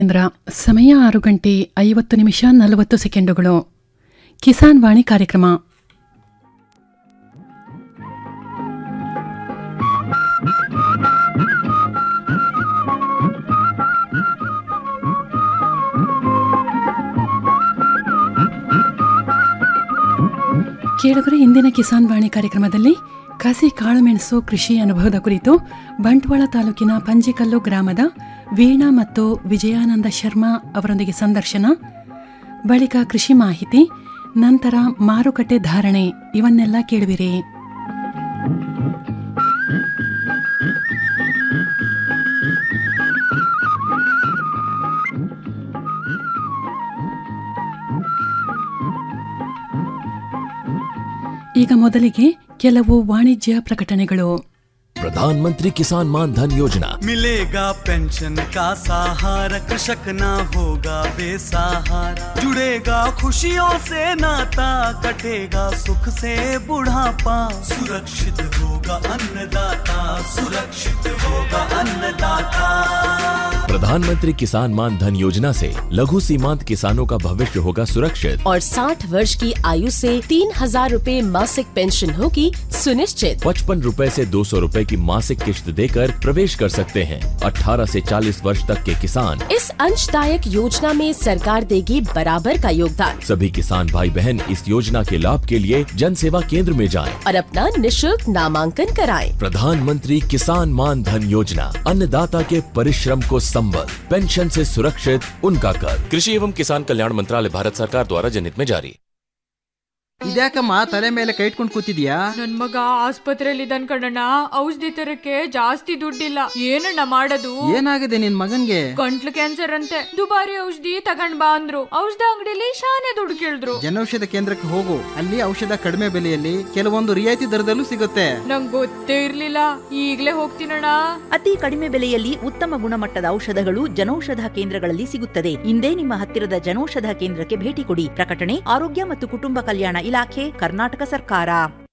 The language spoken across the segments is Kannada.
ಕೇಂದ್ರ ಸಮಯ ಆರು ಗಂಟೆ ಐವತ್ತು ನಿಮಿಷ ನಲವತ್ತು ಸೆಕೆಂಡುಗಳು ಕಿಸಾನ್ ವಾಣಿ ಕಾರ್ಯಕ್ರಮ ಕೇಳುಗರೆ ಇಂದಿನ ಕಿಸಾನ್ ವಾಣಿ ಕಾರ್ಯಕ್ರಮದಲ್ಲಿ ಕಸಿ ಕಾಳುಮೆಣಸು ಕೃಷಿ ಅನುಭವದ ಕುರಿತು ಬಂಟ್ವಾಳ ತಾಲೂಕಿನ ಪಂಜಿಕಲ್ಲು ಗ್ರಾಮದ ವೀಣಾ ಮತ್ತು ವಿಜಯಾನಂದ ಶರ್ಮಾ ಅವರೊಂದಿಗೆ ಸಂದರ್ಶನ ಬಳಿಕ ಕೃಷಿ ಮಾಹಿತಿ ನಂತರ ಮಾರುಕಟ್ಟೆ ಧಾರಣೆ ಇವನ್ನೆಲ್ಲ ಕೇಳುವಿರಿ ಈಗ ಮೊದಲಿಗೆ ಕೆಲವು ವಾಣಿಜ್ಯ ಪ್ರಕಟಣೆಗಳು प्रधानमंत्री किसान मान धन योजना मिलेगा पेंशन का सहारा कृषक ना होगा बेसहारा जुड़ेगा खुशियों से नाता कटेगा सुख से बुढ़ापा सुरक्षित होगा अन्नदाता सुरक्षित होगा अन्नदाता प्रधानमंत्री किसान मान धन योजना से लघु सीमांत किसानों का भविष्य होगा सुरक्षित और 60 वर्ष की आयु से तीन हजार रूपए मासिक पेंशन होगी सुनिश्चित पचपन रूपए ऐसी दो सौ रूपए की मासिक किश्त देकर प्रवेश कर सकते हैं 18 से 40 वर्ष तक के किसान इस अंशदायक योजना में सरकार देगी बराबर का योगदान सभी किसान भाई बहन इस योजना के लाभ के लिए जन सेवा केंद्र में जाएं। और अपना निशुल्क नामांकन कराएं। प्रधानमंत्री किसान मान धन योजना अन्नदाता के परिश्रम को संबल पेंशन से सुरक्षित उनका कर कृषि एवं किसान कल्याण मंत्रालय भारत सरकार द्वारा जनहित में जारी ಇದ್ಯಾಕಮ್ಮ ತಲೆ ಮೇಲೆ ಕೈ ಇಟ್ಕೊಂಡು ಕೂತಿದ್ಯಾ ನನ್ ಮಗ ಆಸ್ಪತ್ರೆಯಲ್ಲಿ ಇದ್ದಾನ್ ಕಣಣ್ಣ ಔಷಧಿ ತರಕ್ಕೆ ಜಾಸ್ತಿ ದುಡ್ಡಿಲ್ಲ ಏನಣ್ಣ ಮಾಡೋದು ಏನಾಗಿದೆ ನಿನ್ ಮಗನ್ಗೆ ಗಂಟ್ಲು ಕ್ಯಾನ್ಸರ್ ಅಂತೆ ದುಬಾರಿ ಔಷಧಿ ತಗೊಂಡ್ ಬಾ ಅಂದ್ರು ಔಷಧ ಅಂಗಡಿಲಿ ಶಾನೆ ದುಡ್ಡು ಕೇಳಿದ್ರು ಜನೌಷಧ ಕೇಂದ್ರಕ್ಕೆ ಹೋಗು ಅಲ್ಲಿ ಔಷಧ ಕಡಿಮೆ ಬೆಲೆಯಲ್ಲಿ ಕೆಲವೊಂದು ರಿಯಾಯಿತಿ ದರದಲ್ಲೂ ಸಿಗುತ್ತೆ ನಂಗ್ ಗೊತ್ತೇ ಇರ್ಲಿಲ್ಲ ಈಗ್ಲೇ ಹೋಗ್ತೀನಣ್ಣ ಅತಿ ಕಡಿಮೆ ಬೆಲೆಯಲ್ಲಿ ಉತ್ತಮ ಗುಣಮಟ್ಟದ ಔಷಧಗಳು ಜನೌಷಧ ಕೇಂದ್ರಗಳಲ್ಲಿ ಸಿಗುತ್ತದೆ ಇಂದೇ ನಿಮ್ಮ ಹತ್ತಿರದ ಜನೌಷಧ ಕೇಂದ್ರಕ್ಕೆ ಭೇಟಿ ಕೊಡಿ ಪ್ರಕಟಣೆ ಆರೋಗ್ಯ ಮತ್ತು ಕುಟುಂಬ ಕಲ್ಯಾಣ ಇಲಾಖೆ ಕರ್ನಾಟಕ ಸರ್ಕಾರ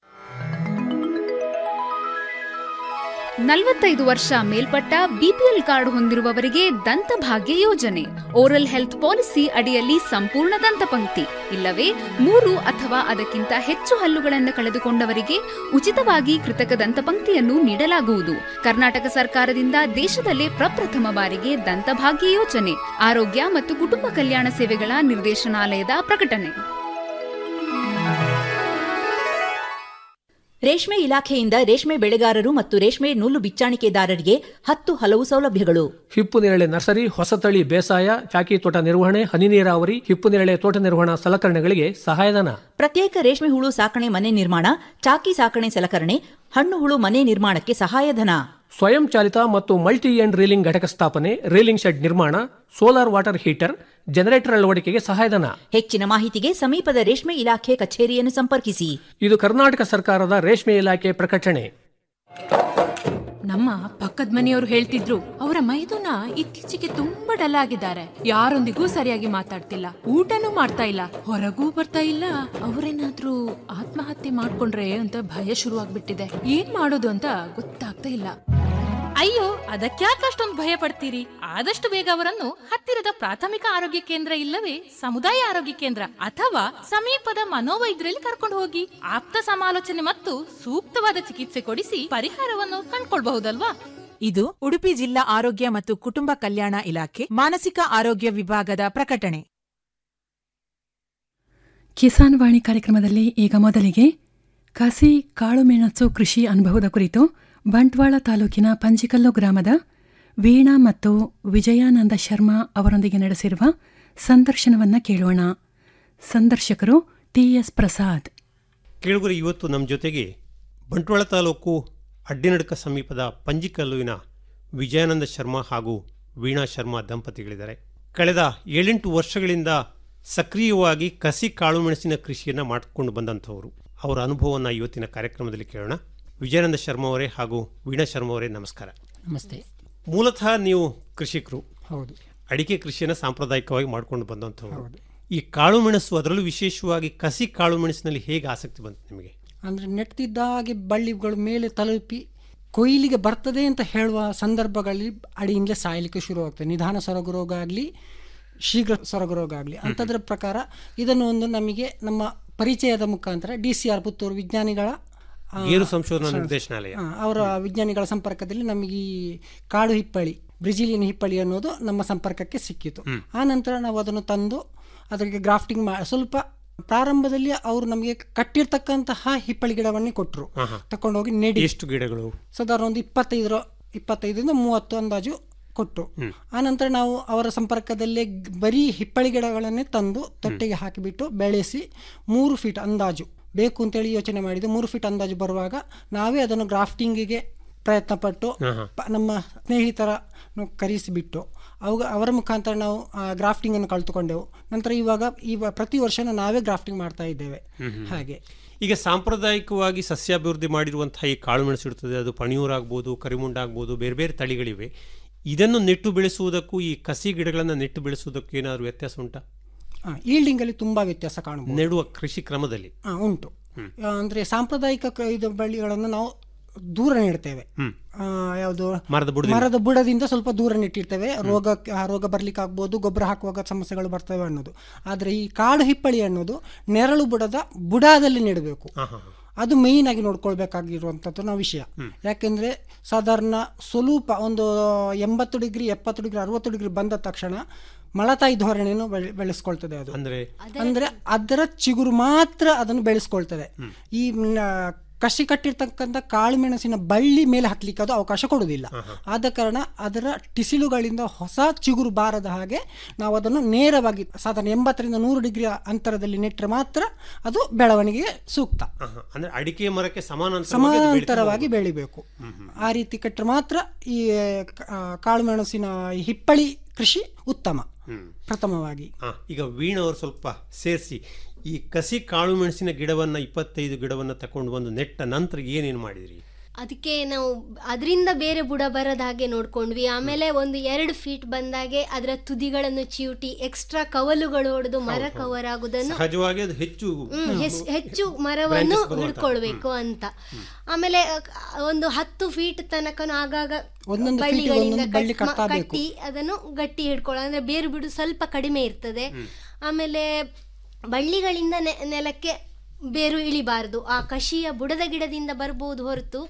ನಲವತ್ತೈದು ವರ್ಷ ಮೇಲ್ಪಟ್ಟ ಬಿಪಿಎಲ್ ಕಾರ್ಡ್ ಹೊಂದಿರುವವರಿಗೆ ದಂತಭಾಗ್ಯ ಯೋಜನೆ ಓರಲ್ ಹೆಲ್ತ್ ಪಾಲಿಸಿ ಅಡಿಯಲ್ಲಿ ಸಂಪೂರ್ಣ ದಂತಪಂಕ್ತಿ ಇಲ್ಲವೇ ಮೂರು ಅಥವಾ ಅದಕ್ಕಿಂತ ಹೆಚ್ಚು ಹಲ್ಲುಗಳನ್ನು ಕಳೆದುಕೊಂಡವರಿಗೆ ಉಚಿತವಾಗಿ ಕೃತಕ ದಂತಪಂಕ್ತಿಯನ್ನು ನೀಡಲಾಗುವುದು ಕರ್ನಾಟಕ ಸರ್ಕಾರದಿಂದ ದೇಶದಲ್ಲೇ ಪ್ರಪ್ರಥಮ ಬಾರಿಗೆ ದಂತಭಾಗ್ಯ ಯೋಜನೆ ಆರೋಗ್ಯ ಮತ್ತು ಕುಟುಂಬ ಕಲ್ಯಾಣ ಸೇವೆಗಳ ನಿರ್ದೇಶನಾಲಯದ ಪ್ರಕಟಣೆ ರೇಷ್ಮೆ ಇಲಾಖೆಯಿಂದ ರೇಷ್ಮೆ ಬೆಳೆಗಾರರು ಮತ್ತು ರೇಷ್ಮೆ ನೂಲು ಬಿಚ್ಚಾಣಿಕೆದಾರರಿಗೆ ಹತ್ತು ಹಲವು ಸೌಲಭ್ಯಗಳು ಹಿಪ್ಪು ನೇರಳೆ ನರ್ಸರಿ ಹೊಸತಳಿ ಬೇಸಾಯ ಚಾಕಿ ತೋಟ ನಿರ್ವಹಣೆ ಹನಿ ನೀರಾವರಿ ಹಿಪ್ಪು ನೇರಳೆ ತೋಟ ನಿರ್ವಹಣಾ ಸಲಕರಣೆಗಳಿಗೆ ಸಹಾಯಧನ ಪ್ರತ್ಯೇಕ ರೇಷ್ಮೆ ಹುಳು ಸಾಕಣೆ ಮನೆ ನಿರ್ಮಾಣ ಚಾಕಿ ಸಾಕಣೆ ಸಲಕರಣೆ ಹಣ್ಣು ಹುಳು ಮನೆ ನಿರ್ಮಾಣಕ್ಕೆ ಸಹಾಯಧನ ಸ್ವಯಂ ಚಾಲಿತ ಮತ್ತು ಮಲ್ಟಿ ಎಂಡ್ ರೀಲಿಂಗ್ ಘಟಕ ಸ್ಥಾಪನೆ ರೀಲಿಂಗ್ ಶೆಡ್ ನಿರ್ಮಾಣ ಸೋಲಾರ್ ವಾಟರ್ ಹೀಟರ್ ಜನರೇಟರ್ ಅಳವಡಿಕೆಗೆ ಸಹಾಯಧನ ಹೆಚ್ಚಿನ ಮಾಹಿತಿಗೆ ಸಮೀಪದ ರೇಷ್ಮೆ ಇಲಾಖೆ ಕಚೇರಿಯನ್ನು ಸಂಪರ್ಕಿಸಿ ಇದು ಕರ್ನಾಟಕ ಸರ್ಕಾರದ ರೇಷ್ಮೆ ಇಲಾಖೆ ಪ್ರಕಟಣೆ ನಮ್ಮ ಪಕ್ಕದ ಮನೆಯವರು ಹೇಳ್ತಿದ್ರು ಅವರ ಮೈದುನ ಇತ್ತೀಚೆಗೆ ತುಂಬಾ ಡಲ್ ಆಗಿದ್ದಾರೆ ಯಾರೊಂದಿಗೂ ಸರಿಯಾಗಿ ಮಾತಾಡ್ತಿಲ್ಲ ಊಟನೂ ಮಾಡ್ತಾ ಇಲ್ಲ ಹೊರಗೂ ಬರ್ತಾ ಇಲ್ಲ ಅವರೇನಾದ್ರೂ ಆತ್ಮಹತ್ಯೆ ಮಾಡ್ಕೊಂಡ್ರೆ ಅಂತ ಭಯ ಶುರುವಾಗ್ಬಿಟ್ಟಿದೆ ಏನ್ ಮಾಡೋದು ಅಂತ ಗೊತ್ತಾಗ್ತಾ ಇಲ್ಲ ಅಯ್ಯೋ ಅದಕ್ಯಾಕೆ ಅಷ್ಟೊಂದು ಭಯ ಪಡ್ತೀರಿ ಆದಷ್ಟು ಬೇಗ ಅವರನ್ನು ಹತ್ತಿರದ ಪ್ರಾಥಮಿಕ ಆರೋಗ್ಯ ಕೇಂದ್ರ ಇಲ್ಲವೇ ಸಮುದಾಯ ಆರೋಗ್ಯ ಕೇಂದ್ರ ಅಥವಾ ಸಮೀಪದ ಮನೋವೈದ್ಯರಲ್ಲಿ ಕರ್ಕೊಂಡು ಹೋಗಿ ಆಪ್ತ ಸಮಾಲೋಚನೆ ಮತ್ತು ಸೂಕ್ತವಾದ ಚಿಕಿತ್ಸೆ ಕೊಡಿಸಿ ಪರಿಹಾರವನ್ನು ಕಂಡ್ಕೊಳ್ಬಹುದಲ್ವಾ ಇದು ಉಡುಪಿ ಜಿಲ್ಲಾ ಆರೋಗ್ಯ ಮತ್ತು ಕುಟುಂಬ ಕಲ್ಯಾಣ ಇಲಾಖೆ ಮಾನಸಿಕ ಆರೋಗ್ಯ ವಿಭಾಗದ ಪ್ರಕಟಣೆ ಕಿಸಾನ್ ವಾಣಿ ಕಾರ್ಯಕ್ರಮದಲ್ಲಿ ಈಗ ಮೊದಲಿಗೆ ಕಸಿ ಕಾಳುಮೆಣಸು ಕೃಷಿ ಅನುಭವದ ಕುರಿತು ಬಂಟ್ವಾಳ ತಾಲೂಕಿನ ಪಂಜಿಕಲ್ಲು ಗ್ರಾಮದ ವೀಣಾ ಮತ್ತು ವಿಜಯಾನಂದ ಶರ್ಮಾ ಅವರೊಂದಿಗೆ ನಡೆಸಿರುವ ಸಂದರ್ಶನವನ್ನ ಕೇಳೋಣ ಸಂದರ್ಶಕರು ಟಿಎಸ್ ಪ್ರಸಾದ್ ಕೇಳುಗರು ಇವತ್ತು ನಮ್ಮ ಜೊತೆಗೆ ಬಂಟ್ವಾಳ ತಾಲೂಕು ಅಡ್ಡಿನಡ್ಕ ಸಮೀಪದ ಪಂಜಿಕಲ್ಲುವಿನ ವಿಜಯಾನಂದ ಶರ್ಮಾ ಹಾಗೂ ವೀಣಾ ಶರ್ಮಾ ದಂಪತಿಗಳಿದ್ದಾರೆ ಕಳೆದ ಏಳೆಂಟು ವರ್ಷಗಳಿಂದ ಸಕ್ರಿಯವಾಗಿ ಕಸಿ ಕಾಳುಮೆಣಸಿನ ಕೃಷಿಯನ್ನು ಮಾಡಿಕೊಂಡು ಬಂದಂಥವರು ಅವರ ಅನುಭವವನ್ನು ಇವತ್ತಿನ ಕಾರ್ಯಕ್ರಮದಲ್ಲಿ ಕೇಳೋಣ ವಿಜಯಾನಂದ ಶರ್ಮಾ ಅವರೇ ಹಾಗೂ ವೀಣಾ ಶರ್ಮಾ ಅವರೇ ನಮಸ್ಕಾರ ನಮಸ್ತೆ ಮೂಲತಃ ನೀವು ಕೃಷಿಕರು ಹೌದು ಅಡಿಕೆ ಕೃಷಿಯನ್ನು ಸಾಂಪ್ರದಾಯಿಕವಾಗಿ ಮಾಡ್ಕೊಂಡು ಬಂದಂಥವ್ರು ಈ ಕಾಳು ಮೆಣಸು ಅದರಲ್ಲೂ ವಿಶೇಷವಾಗಿ ಕಸಿ ಕಾಳು ಮೆಣಸಿನಲ್ಲಿ ಹೇಗೆ ಆಸಕ್ತಿ ಬಂತು ನಿಮಗೆ ಅಂದರೆ ನೆಟ್ಟಿದ್ದ ಹಾಗೆ ಬಳ್ಳಿಗಳು ಮೇಲೆ ತಲುಪಿ ಕೊಯ್ಲಿಗೆ ಬರ್ತದೆ ಅಂತ ಹೇಳುವ ಸಂದರ್ಭಗಳಲ್ಲಿ ಅಡಿಯಿಂದಲೇ ಸಾಯಲಿಕ್ಕೆ ಶುರುವಾಗ್ತದೆ ನಿಧಾನ ಸೊರಗು ರೋಗ ಆಗಲಿ ಶೀಘ್ರ ಸೊರಗು ರೋಗ ಆಗಲಿ ಅಂಥದ್ರ ಪ್ರಕಾರ ಇದನ್ನು ಒಂದು ನಮಗೆ ನಮ್ಮ ಪರಿಚಯದ ಮುಖಾಂತರ ಡಿ ಸಿ ಆರ್ ಪುತ್ತೂರು ವಿಜ್ಞಾನಿಗಳ ಆ, ಗೇರು ಸಂಶೋಧನಾ ಸ- ನಿರ್ದೇಶನಾಲಯ. ಆ, ಅವರ ವಿಜ್ಞಾನಿಗಳ ಸಂಪರ್ಕದಲ್ಲಿ ನಮಗೆ ಈ ಕಾಡು ಹಿಪ್ಪಳಿ ಬ್ರೆಜಿಲಿಯನ್ ಹಿಪ್ಪಳಿ ಅನ್ನೋದು ನಮ್ಮ ಸಂಪರ್ಕಕ್ಕೆ ಸಿಕ್ಕಿತು ಹ್ಮ್. ಆ ನಂತರ ನಾವು ಅದನ್ನು ತಂದು ಅದಕ್ಕೆ ಗ್ರಾಫ್ಟಿಂಗ್ ಮಾ ಸ್ವಲ್ಪ ಪ್ರಾರಂಭದಲ್ಲಿ ಅವರು ನಮಗೆ ಕಟ್ಟಿರ್ತಕ್ಕಂತಹ ಹಿಪ್ಪಳಿ ಗಿಡವನ್ನೇ ಕೊಟ್ಟರು ಹಾ, ಹಾ. ತಕೊಂಡೋಗಿ ನೆಡಿ ಎಷ್ಟು ಗಿಡಗಳು ಸಾಧಾರಣ ಒಂದು ಇಪ್ಪತ್ತೈದರ ಇಪ್ಪತ್ತೈದರಿಂದ ಮೂವತ್ತು ಅಂದಾಜು ಕೊಟ್ಟು ಹ್ಮ್. ಆನಂತರ ನಾವು ಅವರ ಸಂಪರ್ಕದಲ್ಲೇ ಗ್- ಬರೀ ಹಿಪ್ಪಳಿ ಗಿಡಗಳನ್ನೇ ತಂದು ತೊಟ್ಟೆಗೆ ಹಾಕಿಬಿಟ್ಟು ಬೆಳೆಸಿ ಮೂರು ಫೀಟ್ ಅಂದಾಜು ಬೇಕು ಅಂತೇಳಿ ಯೋಚನೆ ಮಾಡಿದ್ದು ಮೂರು ಫೀಟ್ ಅಂದಾಜು ಬರುವಾಗ ನಾವೇ ಅದನ್ನು ಗ್ರಾಫ್ಟಿಂಗಿಗೆ ಪ್ರಯತ್ನ ಪಟ್ಟು ಹಾ, ಹಾ. ಪ- ನಮ್ಮ ಸ್ನೇಹಿತರ ಕರೆಸಿಬಿಟ್ಟು ಅವಾಗ ಅವರ ಮುಖಾಂತರ ನಾವು ಗ್ರಾಫ್ಟಿಂಗ್ ಅನ್ನು ಕಲ್ತುಕೊಂಡೆವು ನಂತರ ಇವಾಗ ಇವ ಪ್ರತಿ ವರ್ಷನೂ ನಾವೇ ಗ್ರಾಫ್ಟಿಂಗ್ ಮಾಡ್ತಾ ಇದ್ದೇವೆ ಹ್ಮ್, ಹ್ಮ್. ಹಾಗೆ ಈಗ ಸಾಂಪ್ರದಾಯಿಕವಾಗಿ ಸಸ್ಯಾಭಿವೃದ್ಧಿ ಮಾಡಿರುವಂತಹ ಈ ಕಾಳುಮೆಣಸು ಇರ್ತದೆ ಅದು ಪಣಿಯೂರಾಗ್ಬೋದು ಕರಿಮುಂಡಾಗ್ಬೋದು ಬೇರೆ ಬೇರೆ ತಳಿಗಳಿವೆ ಇದನ್ನು ನೆಟ್ಟು ಬೆಳೆಸುವುದಕ್ಕೂ ಈ ಕಸಿ ಗಿಡಗಳನ್ನು ನೆಟ್ಟು ಬೆಳೆಸುವುದಕ್ಕೂ ಏನಾದರೂ ವ್ಯತ್ಯಾಸ ಉಂಟಾ ಈಲ್ಡಿಂಗ್ ಅಲ್ಲಿ ತುಂಬಾ ವ್ಯತ್ಯಾಸ ಕಾಣಬಹುದು ನೆಡುವ ಕೃಷಿ ಕ್ರಮದಲ್ಲಿ ಆ, ಉಂಟು ಹ್ಮ್. ಆ, ಅಂದ್ರೆ ಸಾಂಪ್ರದಾಯಿಕ ಕ- ಇದು ಬಳ್ಳಿಗಳನ್ನು ನಾವು ದೂರ ನೆಡ್ತೇವೆ ಹ್ಮ್. ಆ, ಯಾವುದು ಮರದ ಬುಡದಿಂದ. ಮರದ ಬುಡದಿಂದ ಸ್ವಲ್ಪ ದೂರ ನೆಟ್ಟಿರ್ತೇವೆ ರೋಗ ಆ, ರೋಗ ಬರ್ಲಿಕ್ಕೆ ಆಗ್ಬೋದು ಗೊಬ್ಬರ ಹಾಕುವಾಗ ಸಮಸ್ಯೆಗಳು ಬರ್ತವೆ ಅನ್ನೋದು ಆದ್ರೆ ಈ ಕಾಡು ಹಿಪ್ಪಳಿ ಅನ್ನೋದು ನೆರಳು ಬುಡದ ಬುಡದಲ್ಲಿ ನೆಡಬೇಕು ಹಾ, ಹಾ, ಹಾ. ಅದು ಮೇಯ್ನ್ ಆಗಿ ನೋಡ್ಕೊಳ್ಬೇಕಾಗಿರುವಂಥದ್ದು ನಾವು ವಿಷಯ ಹ್ಮ್. ಯಾಕೆಂದ್ರೆ ಸಾಧಾರಣ ಸ್ವರೂಪ ಒಂದು ಎಂಬತ್ತು ಡಿಗ್ರಿ ಎಪ್ಪತ್ತು ಡಿಗ್ರಿ ಅರವತ್ತು ಡಿಗ್ರಿ ಬಂದ ತಕ್ಷಣ ಮಳತಾಯಿ ಧೋರಣೆಯನ್ನು ಬೆಳೆ- ಬೆಳೆಸ್ಕೊಳ್ತದೆ ಅದು ಅಂದ್ರೆ ಅಂದ್ರೆ ಅದರ ಚಿಗುರು ಮಾತ್ರ ಅದನ್ನು ಬೆಳೆಸ್ಕೊಳ್ತದೆ ಈ ನ- ಕಸಿ ಕಟ್ಟಿರ್ತಕ್ಕಂಥ ಕಾಳುಮೆಣಸಿನ ಬಳ್ಳಿ ಮೇಲೆ ಹತ್ಲಿಕ್ಕೆ ಅದು ಅವಕಾಶ ಕೊಡುವುದಿಲ್ಲ ಆದ ಕಾರಣ ಅದರ ಟಿಸಿಲುಗಳಿಂದ ಹೊಸ ಚಿಗುರು ಬಾರದ ಹಾಗೆ ನಾವು ಅದನ್ನು ನೇರವಾಗಿ ಸಾಧಾರಣ ಎಂಬತ್ತರಿಂದ ನೂರು ಡಿಗ್ರಿ ಅಂತರದಲ್ಲಿ ನೆಟ್ಟರೆ ಮಾತ್ರ ಅದು ಬೆಳವಣಿಗೆಗೆ ಸೂಕ್ತ ಹಾ, ಹಾ. ಅಂದ್ರೆ ಅಡಿಕೆ ಮರಕ್ಕೆ ಸಮಾನಾಂತರ ಸಮಾನಾಂತರವಾಗಿ ಬೆಳಿಬೇಕು ಆ ರೀತಿ ಕಟ್ಟರೆ ಮಾತ್ರ ಈ ಆ, ಕಾಳುಮೆಣಸಿನ ಈ ಹಿಪ್ಪಳಿ ಕೃಷಿ ಉತ್ತಮ ಪ್ರಥಮವಾಗಿ ಹಾ, ಈಗ ವೀಣಾ ಅವರು ಸ್ವಲ್ಪ ಸೇರಿಸಿ ಈ ಕಸಿ ಕಾಳು ಮೆಣಸಿನ ಗಿಡವನ್ನ ಇಪ್ಪತ್ತೈದು ಗಿಡವನ್ನ ತಕೊಂಡು ಬಂದು ನೆಟ್ಟ ನಂತರ ಏನೇನು ಮಾಡಿದ್ರಿ ಅದಕ್ಕೆ ನಾವು ಅದರಿಂದ ಬೇರೆ ಬುಡ ಬರದ ಹಾಗೆ ನೋಡ್ಕೊಂಡ್ವಿ ಆಮೇಲೆ ಒಂದು ಎರಡು ಫೀಟ್ ಬಂದಾಗೆ ಅದರ ತುದಿಗಳನ್ನು ಚಿವುಟಿ ಎಕ್ಸ್ಟ್ರಾ ಕವಲುಗಳು ಹೊಡೆದು ಮರ ಕವರ್ ಆಗುದನ್ನು ಸಹಜವಾಗಿ ಅದು ಹೆಚ್ಚು ಹ್ಮ್, ಹೆಸ್- ಹೆಚ್ಚು ಮರವನ್ನು branches ಬರುವಂತ. ಹಿಡ್ಕೊಳ್ಬೇಕು ಅಂತ ಆಮೇಲೆ ಅ, ಒಂದು ಹತ್ತು ಫೀಟ್ ತನಕನು ಆಗಾಗ ಒಂದೊಂದು feet ಗೆ ಬಳ್ಳಿಗಳಿಂದ ಒಂದೊಂದು ಬಳ್ಳಿ ಕಟ್- ಮ- ಕಟ್ತಾ ಬೇಕು. ಕಟ್ಟಿ ಅದನ್ನು ಗಟ್ಟಿ ಹಿಡ್ಕೊಳ್ಳೋ ಅಂದ್ರೆ ಬೇರು ಬಿಡು ಸ್ವಲ್ಪ ಕಡಿಮೆ ಇರ್ತದೆ ಆಮೇಲೆ ಬಳ್ಳಿಗಳಿಂದ ನೆ- ನೆಲಕ್ಕೆ ಬೇರು ಇಳಿಬಾರದು ಆ ಕಷಿಯ ಬುಡದ ಗಿಡದಿಂದ ಬರ್ಬೋದು ಹೊರತು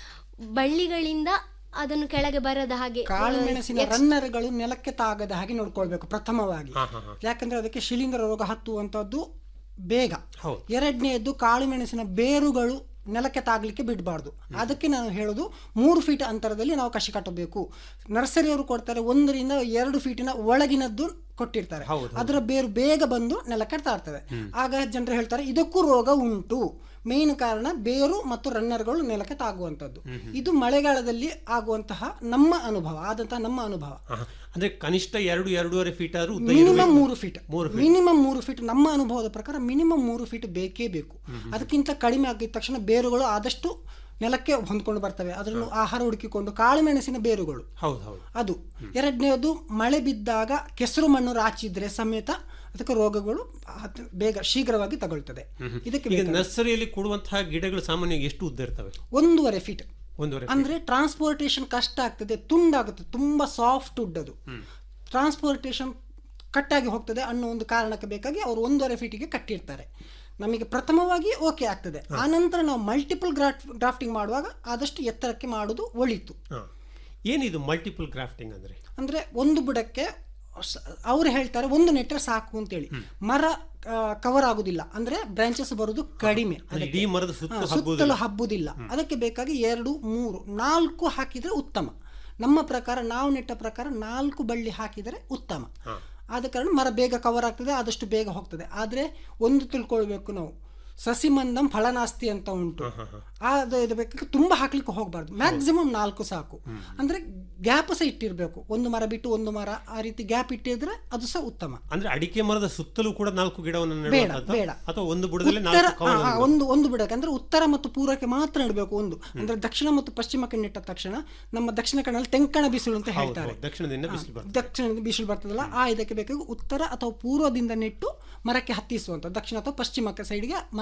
ಬಳ್ಳಿಗಳಿಂದ ಅದನ್ನು ಕೆಳಗೆ ಬರದ ಹಾಗೆ ಕಾಳುಮೆಣಸಿನ ಎಕ್ಸ್- ರನ್ನರ್ಗಳು ನೆಲಕ್ಕೆ ತಾಗದ ಹಾಗೆ ನೋಡ್ಕೊಳ್ಬೇಕು ಪ್ರಥಮವಾಗಿ ಹಾ, ಹಾ, ಹಾ. ಯಾಕಂದ್ರೆ ಅದಕ್ಕೆ ಶಿಲೀಂಧ್ರ ರೋಗ ಹತ್ತುವಂತದ್ದು ಬೇಗ ಹೌದು. ಎರಡನೆಯದ್ದು ಕಾಳುಮೆಣಸಿನ ಬೇರುಗಳು ನೆಲಕ್ಕೆ ತಾಗ್ಲಿಕ್ಕೆ ಬಿಡಬಾರ್ದು ಅದಕ್ಕೆ ನಾನು ಹೇಳೋದು ಮೂರು ಫೀಟ್ ಅಂತರದಲ್ಲಿ ನಾವು ಕಸಿ ಕಟ್ಟಬೇಕು ನರ್ಸರಿಯವರು ಕೊಡ್ತಾರೆ ಒಂದರಿಂದ ಎರಡು ಫೀಟಿನ ಒಳಗಿನದ್ದು ಕೊಟ್ಟಿರ್ತಾರೆ ಹೌದು, ಹೌದು. ಅದರ ಬೇರು ಬೇಗ ಬಂದು ನೆಲಕ್ಕೆ ತಾಡ್ತವೆ ಆಗ ಜನರು ಹೇಳ್ತಾರೆ ಇದಕ್ಕೂ ರೋಗ ಉಂಟು ಮೇನ್ ಕಾರಣ ಬೇರು ಮತ್ತು ರನ್ನರ್ಗಳು ನೆಲಕ್ಕೆ ತಾಗುವಂಥದ್ದು ಇದು ಮಳೆಗಾಲದಲ್ಲಿ ಆಗುವಂತಹ ನಮ್ಮ ಅನುಭವ ಆದಂತಹ ನಮ್ಮ ಅನುಭವ ಹಾ, ಹಾ. ಅಂದ್ರೆ ಕನಿಷ್ಠ ಎರಡು ಎರಡೂವರೆ ಫೀಟ್ ಆದ್ರೂ ಉದ್ದ ಮಿನಿಮಮ್ ಇರ್ಬೇಕು. ಮೂರು ಫೀಟ್ ಮೂರು ಫೀಟ್ ಮಿನಿಮಮ್ ಮೂರು ಫೀಟ್ ನಮ್ಮ ಅನುಭವದ ಪ್ರಕಾರ ಮಿನಿಮಮ್ ಮೂರು ಫೀಟ್ ಬೇಕೇ ಬೇಕು ಅದಕ್ಕಿಂತ ಕಡಿಮೆ ಆಗಿದ ತಕ್ಷಣ ಬೇರುಗಳು ಆದಷ್ಟು ನೆಲಕ್ಕೆ ಹೊಂದ್ಕೊಂಡು ಬರ್ತವೆ ಅದನ್ನು ಆಹಾರ ಹುಡುಕಿಕೊಂಡು ಕಾಳುಮೆಣಸಿನ ಬೇರುಗಳು ಹೌದು ಹೌದು ಅದು ಎರಡನೇದು ಮಳೆ ಬಿದ್ದಾಗ ಕೆಸರು ಮಣ್ಣು ರಾಚಿದ್ರೆ ಸಮೇತ ಅದಕ್ಕೆ ರೋಗಗಳು ಅತ್- ಬೇಗ ಶೀಘ್ರವಾಗಿ ತಗೊಳ್ತದೆ ಇದಕ್ಕೆ ಈಗ ಬೇಕಾದ- ನರ್ಸರಿಯಲ್ಲಿ ಕೊಡುವಂತಹ ಗಿಡಗಳು ಸಾಮಾನ್ಯವಾಗಿ ಎಷ್ಟು ಉದ್ದ ಇರ್ತವೆ ಒಂದೂವರೆ ಫೀಟ್ ಒಂದೂವರೆ ಅಂದ್ರೆ ಟ್ರಾನ್ಸ್ಪೋರ್ಟೇಷನ್ ಕಷ್ಟ ಆಗ್ತದೆ ತುಂಡಾಗುತ್ತೆ ತುಂಬಾ ಸಾಫ್ಟ್ ವುಡ್ ಅದು ಟ್ರಾನ್ಸ್ಪೋರ್ಟೇಷನ್ ಕಟ್ಟಾಗಿ ಹೋಗ್ತದೆ ಅನ್ನೋ ಒಂದು ಕಾರಣಕ್ಕೆ ಬೇಕಾಗಿ ಅವರು ಒಂದೂವರೆ ಫೀಟಿಗೆ ಕಟ್ಟಿರ್ತಾರೆ ನಮಗೆ ಪ್ರಥಮವಾಗಿ ಓಕೆ ಆಗ್ತದೆ ಆನಂತರ ನಾವು ಮಲ್ಟಿಪಲ್ ಗ್ರಾಫ್ಟಿಂಗ್ ಮಾಡುವಾಗ ಆದಷ್ಟು ಎತ್ತರಕ್ಕೆ ಮಾಡೋದು ಒಳಿತು ಹಾ. ಏನಿದು ಮಲ್ಟಿಪಲ್ ಗ್ರಾಫ್ಟಿಂಗ್ ಅಂದ್ರೆ ಅಂದ್ರೆ ಒಂದು ಬುಡಕ್ಕೆ ಸ- ಅವ್ರು ಹೇಳ್ತಾರೆ ಒಂದು ನೆಟ್ಟರೆ ಸಾಕು ಅಂತೇಳಿ ಮರ ಕವರ್ ಆಗುದಿಲ್ಲ ಅಂದ್ರೆ ಬ್ರಾಂಚಸ್ ಬರುದು ಕಡಿಮೆ ಅಂದ್ರೆ ಅದಕ್ಕೆ. ಇಡೀ ಮರದ ಸುತ್ತ ಹಾ, ಹಬ್ಬುವುದಿಲ್ಲ. ಸುತ್ತಲೂ ಹಬ್ಬುದಿಲ್ಲ ಅದಕ್ಕೆ ಬೇಕಾಗಿ ಎರಡು ಮೂರು ನಾಲ್ಕು ಹಾಕಿದ್ರೆ ಉತ್ತಮ ನಮ್ಮ ಪ್ರಕಾರ ನಾವು ನೆಟ್ಟ ಪ್ರಕಾರ ನಾಲ್ಕು ಬಳ್ಳಿ ಹಾಕಿದರೆ ಉತ್ತಮ ಹಾ. ಆದ ಕಾರಣ ಮರ ಬೇಗ ಕವರ್ ಆಗ್ತದೆ ಆದಷ್ಟು ಬೇಗ ಹೋಗ್ತದೆ ಆದ್ರೆ ಒಂದು ತಿಳ್ಕೊಳ್ಬೇಕು ನಾವು ಸಸಿಮಂದಂ ಫಲನಾಸ್ತಿ ಅಂತ ಉಂಟು ಅದು ಇದು ಬೇಕಾದ್ರೆ ತುಂಬಾ ಹಾಕ್ಲಿಕ್ಕೆ ಹೋಗಬಾರ್ದು ಮ್ಯಾಕ್ಸಿಮಮ್ ನಾಲ್ಕು ಸಾಕು ಅಂದ್ರೆ ಗ್ಯಾಪ್ ಸಹ ಇಟ್ಟಿರ್ಬೇಕು ಒಂದು ಮರ ಬಿಟ್ಟು ಒಂದು ಮರ ಆ ರೀತಿ ಗ್ಯಾಪ್ ಇಟ್ಟಿದ್ರೆ ಅದು ಸಹ ಉತ್ತಮ ಅಂದ್ರೆ ಅಡಿಕೆ ಮರದ ಸುತ್ತಲೂ ಕೂಡ ನಾಲ್ಕು ಗಿಡವನ್ನು ಬೇಡ ನೆಡುವಂತದ್ದು? ಬೇಡ ಅಥವಾ ಒಂದು ಬುಡದಲ್ಲಿ ಉತ್ತರ ನಾಲ್ಕು ಕವಲು ಆ, ಆ, ನೆಡುವುದು? ಒಂದು ಒಂದು ಬಿಡಕ್ಕೆ ಅಂದ್ರೆ ಉತ್ತರ ಮತ್ತು ಪೂರ್ವಕ್ಕೆ ಮಾತ್ರ ನೆಡಬೇಕು ಒಂದು ಅಂದ್ರೆ ದಕ್ಷಿಣ ಮತ್ತು ಪಶ್ಚಿಮಕ್ಕೆ ನೆಟ್ಟ ತಕ್ಷಣ ನಮ್ಮ ದಕ್ಷಿಣ ಕನ್ನಡ ತೆಂಕಣ ಬಿಸಿಲು ಅಂತ ಹೌದು, ಹೇಳ್ತಾರೆ ಹೌದು. ದಕ್ಷಿಣದಿಂದ ಬಿಸಿಲು ಬರ್ತದೆ. ದಕ್ಷಿಣದಿಂದ ಬಿಸಿಲು ಬರ್ತದಲ್ಲ ಆ ಇದಕ್ಕೆ ಬೇಕಾಗಿ ಉತ್ತರ ಅಥವಾ ಪೂರ್ವದಿಂದ ನೆಟ್ಟು ಮರಕ್ಕೆ ಹತ್ತಿಸುವಂತ ದಕ್ಷಿಣ ಅಥವಾ ಪಶ್ಚಿಮಕ್ಕೆ ಸೈಡ್ಗೆ ಮರ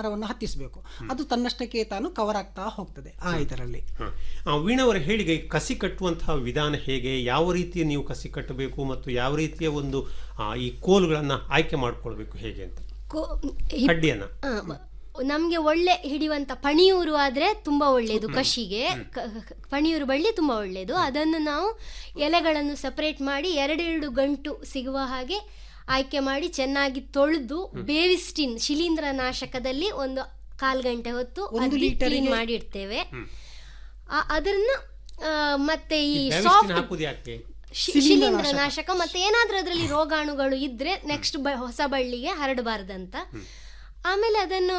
ಮರವನ್ನು ಹತ್ತಿಸಬೇಕು ಅದು ತನ್ನಷ್ಟಕ್ಕೆ ತಾನು ಕವರ್ ಆಗ್ತಾ ಹೋಗ್ತದೆ ಆ ಇದರಲ್ಲಿ ಹ. ಆ, ವೀಣಾವರ ಹೇಳಿಗೆ ಈ ಕಸಿ ಕಟ್ಟುವಂತಹ ವಿಧಾನ ಹೇಗೆ ಯಾವ ರೀತಿಯ ನೀವು ಕಸಿ ಕಟ್ಟಬೇಕು ಮತ್ತು ಯಾವ ರೀತಿಯ ಒಂದು ಆ, ಈ ಕೋಲುಗಳನ್ನ ಆಯ್ಕೆ ಮಾಡ್ಕೊಳ್ಬೇಕು ಹೇಗೆ ಅಂತ ಕೋ- ಹಿಪ್- ಕಡ್ಡಿಯನ್ನ ಆ, ಮ- ನಮ್ಗೆ ಒಳ್ಳೆ ಹಿಡಿಯುವಂತ ಪಣಿಯೂರು ಆದ್ರೆ ತುಂಬಾ ಒಳ್ಳೆಯದು ಕಷಿಗೆ ಕ- ಕ- ಪಣಿಯೂರು ಬಳ್ಳಿ ತುಂಬಾ ಒಳ್ಳೆಯದು ಅದನ್ನು ನಾವು ಎಲೆಗಳನ್ನು ಸಪರೇಟ್ ಮಾಡಿ ಎರಡೆರಡು ಗಂಟು ಸಿಗುವ ಹಾಗೆ ಆಯ್ಕೆ ಮಾಡಿ ಚೆನ್ನಾಗಿ ತೊಳೆದು ಬೇವಿಸ್ಟಿನ್ ಶಿಲೀಂಧ್ರ ನಾಶಕದಲ್ಲಿ ಒಂದು ಕಾಲ್ ಗಂಟೆ ಹೊತ್ತು ಒಂದು ಲೀಟರ್ಗೆ- ಕ್ಲೀನ್ ಮಾಡಿ ಇಡ್ತೇವೆ ಆ- ಅದನ್ನ ಆ, ಮತ್ತೆ ಈ ಈ ಸಾಫ್ಟ್ ಬೇವಿಸ್ಟಿನ ಹಾಕುದು ಯಾಕೆ ಶಿ- ಶಿಲೀಂಧ್ರ ನಾಶಕ ಮತ್ತೆ ಏನಾದ್ರೂ ಅದರಲ್ಲಿ ರೋಗಾಣುಗಳು ಇದ್ರೆ ನೆಕ್ಸ್ಟ್ ಹೊಸ ಬಳ್ಳಿಗೆ ಹರಡಬಾರ್ದಂತ ಆಮೇಲೆ ಅದನ್ನು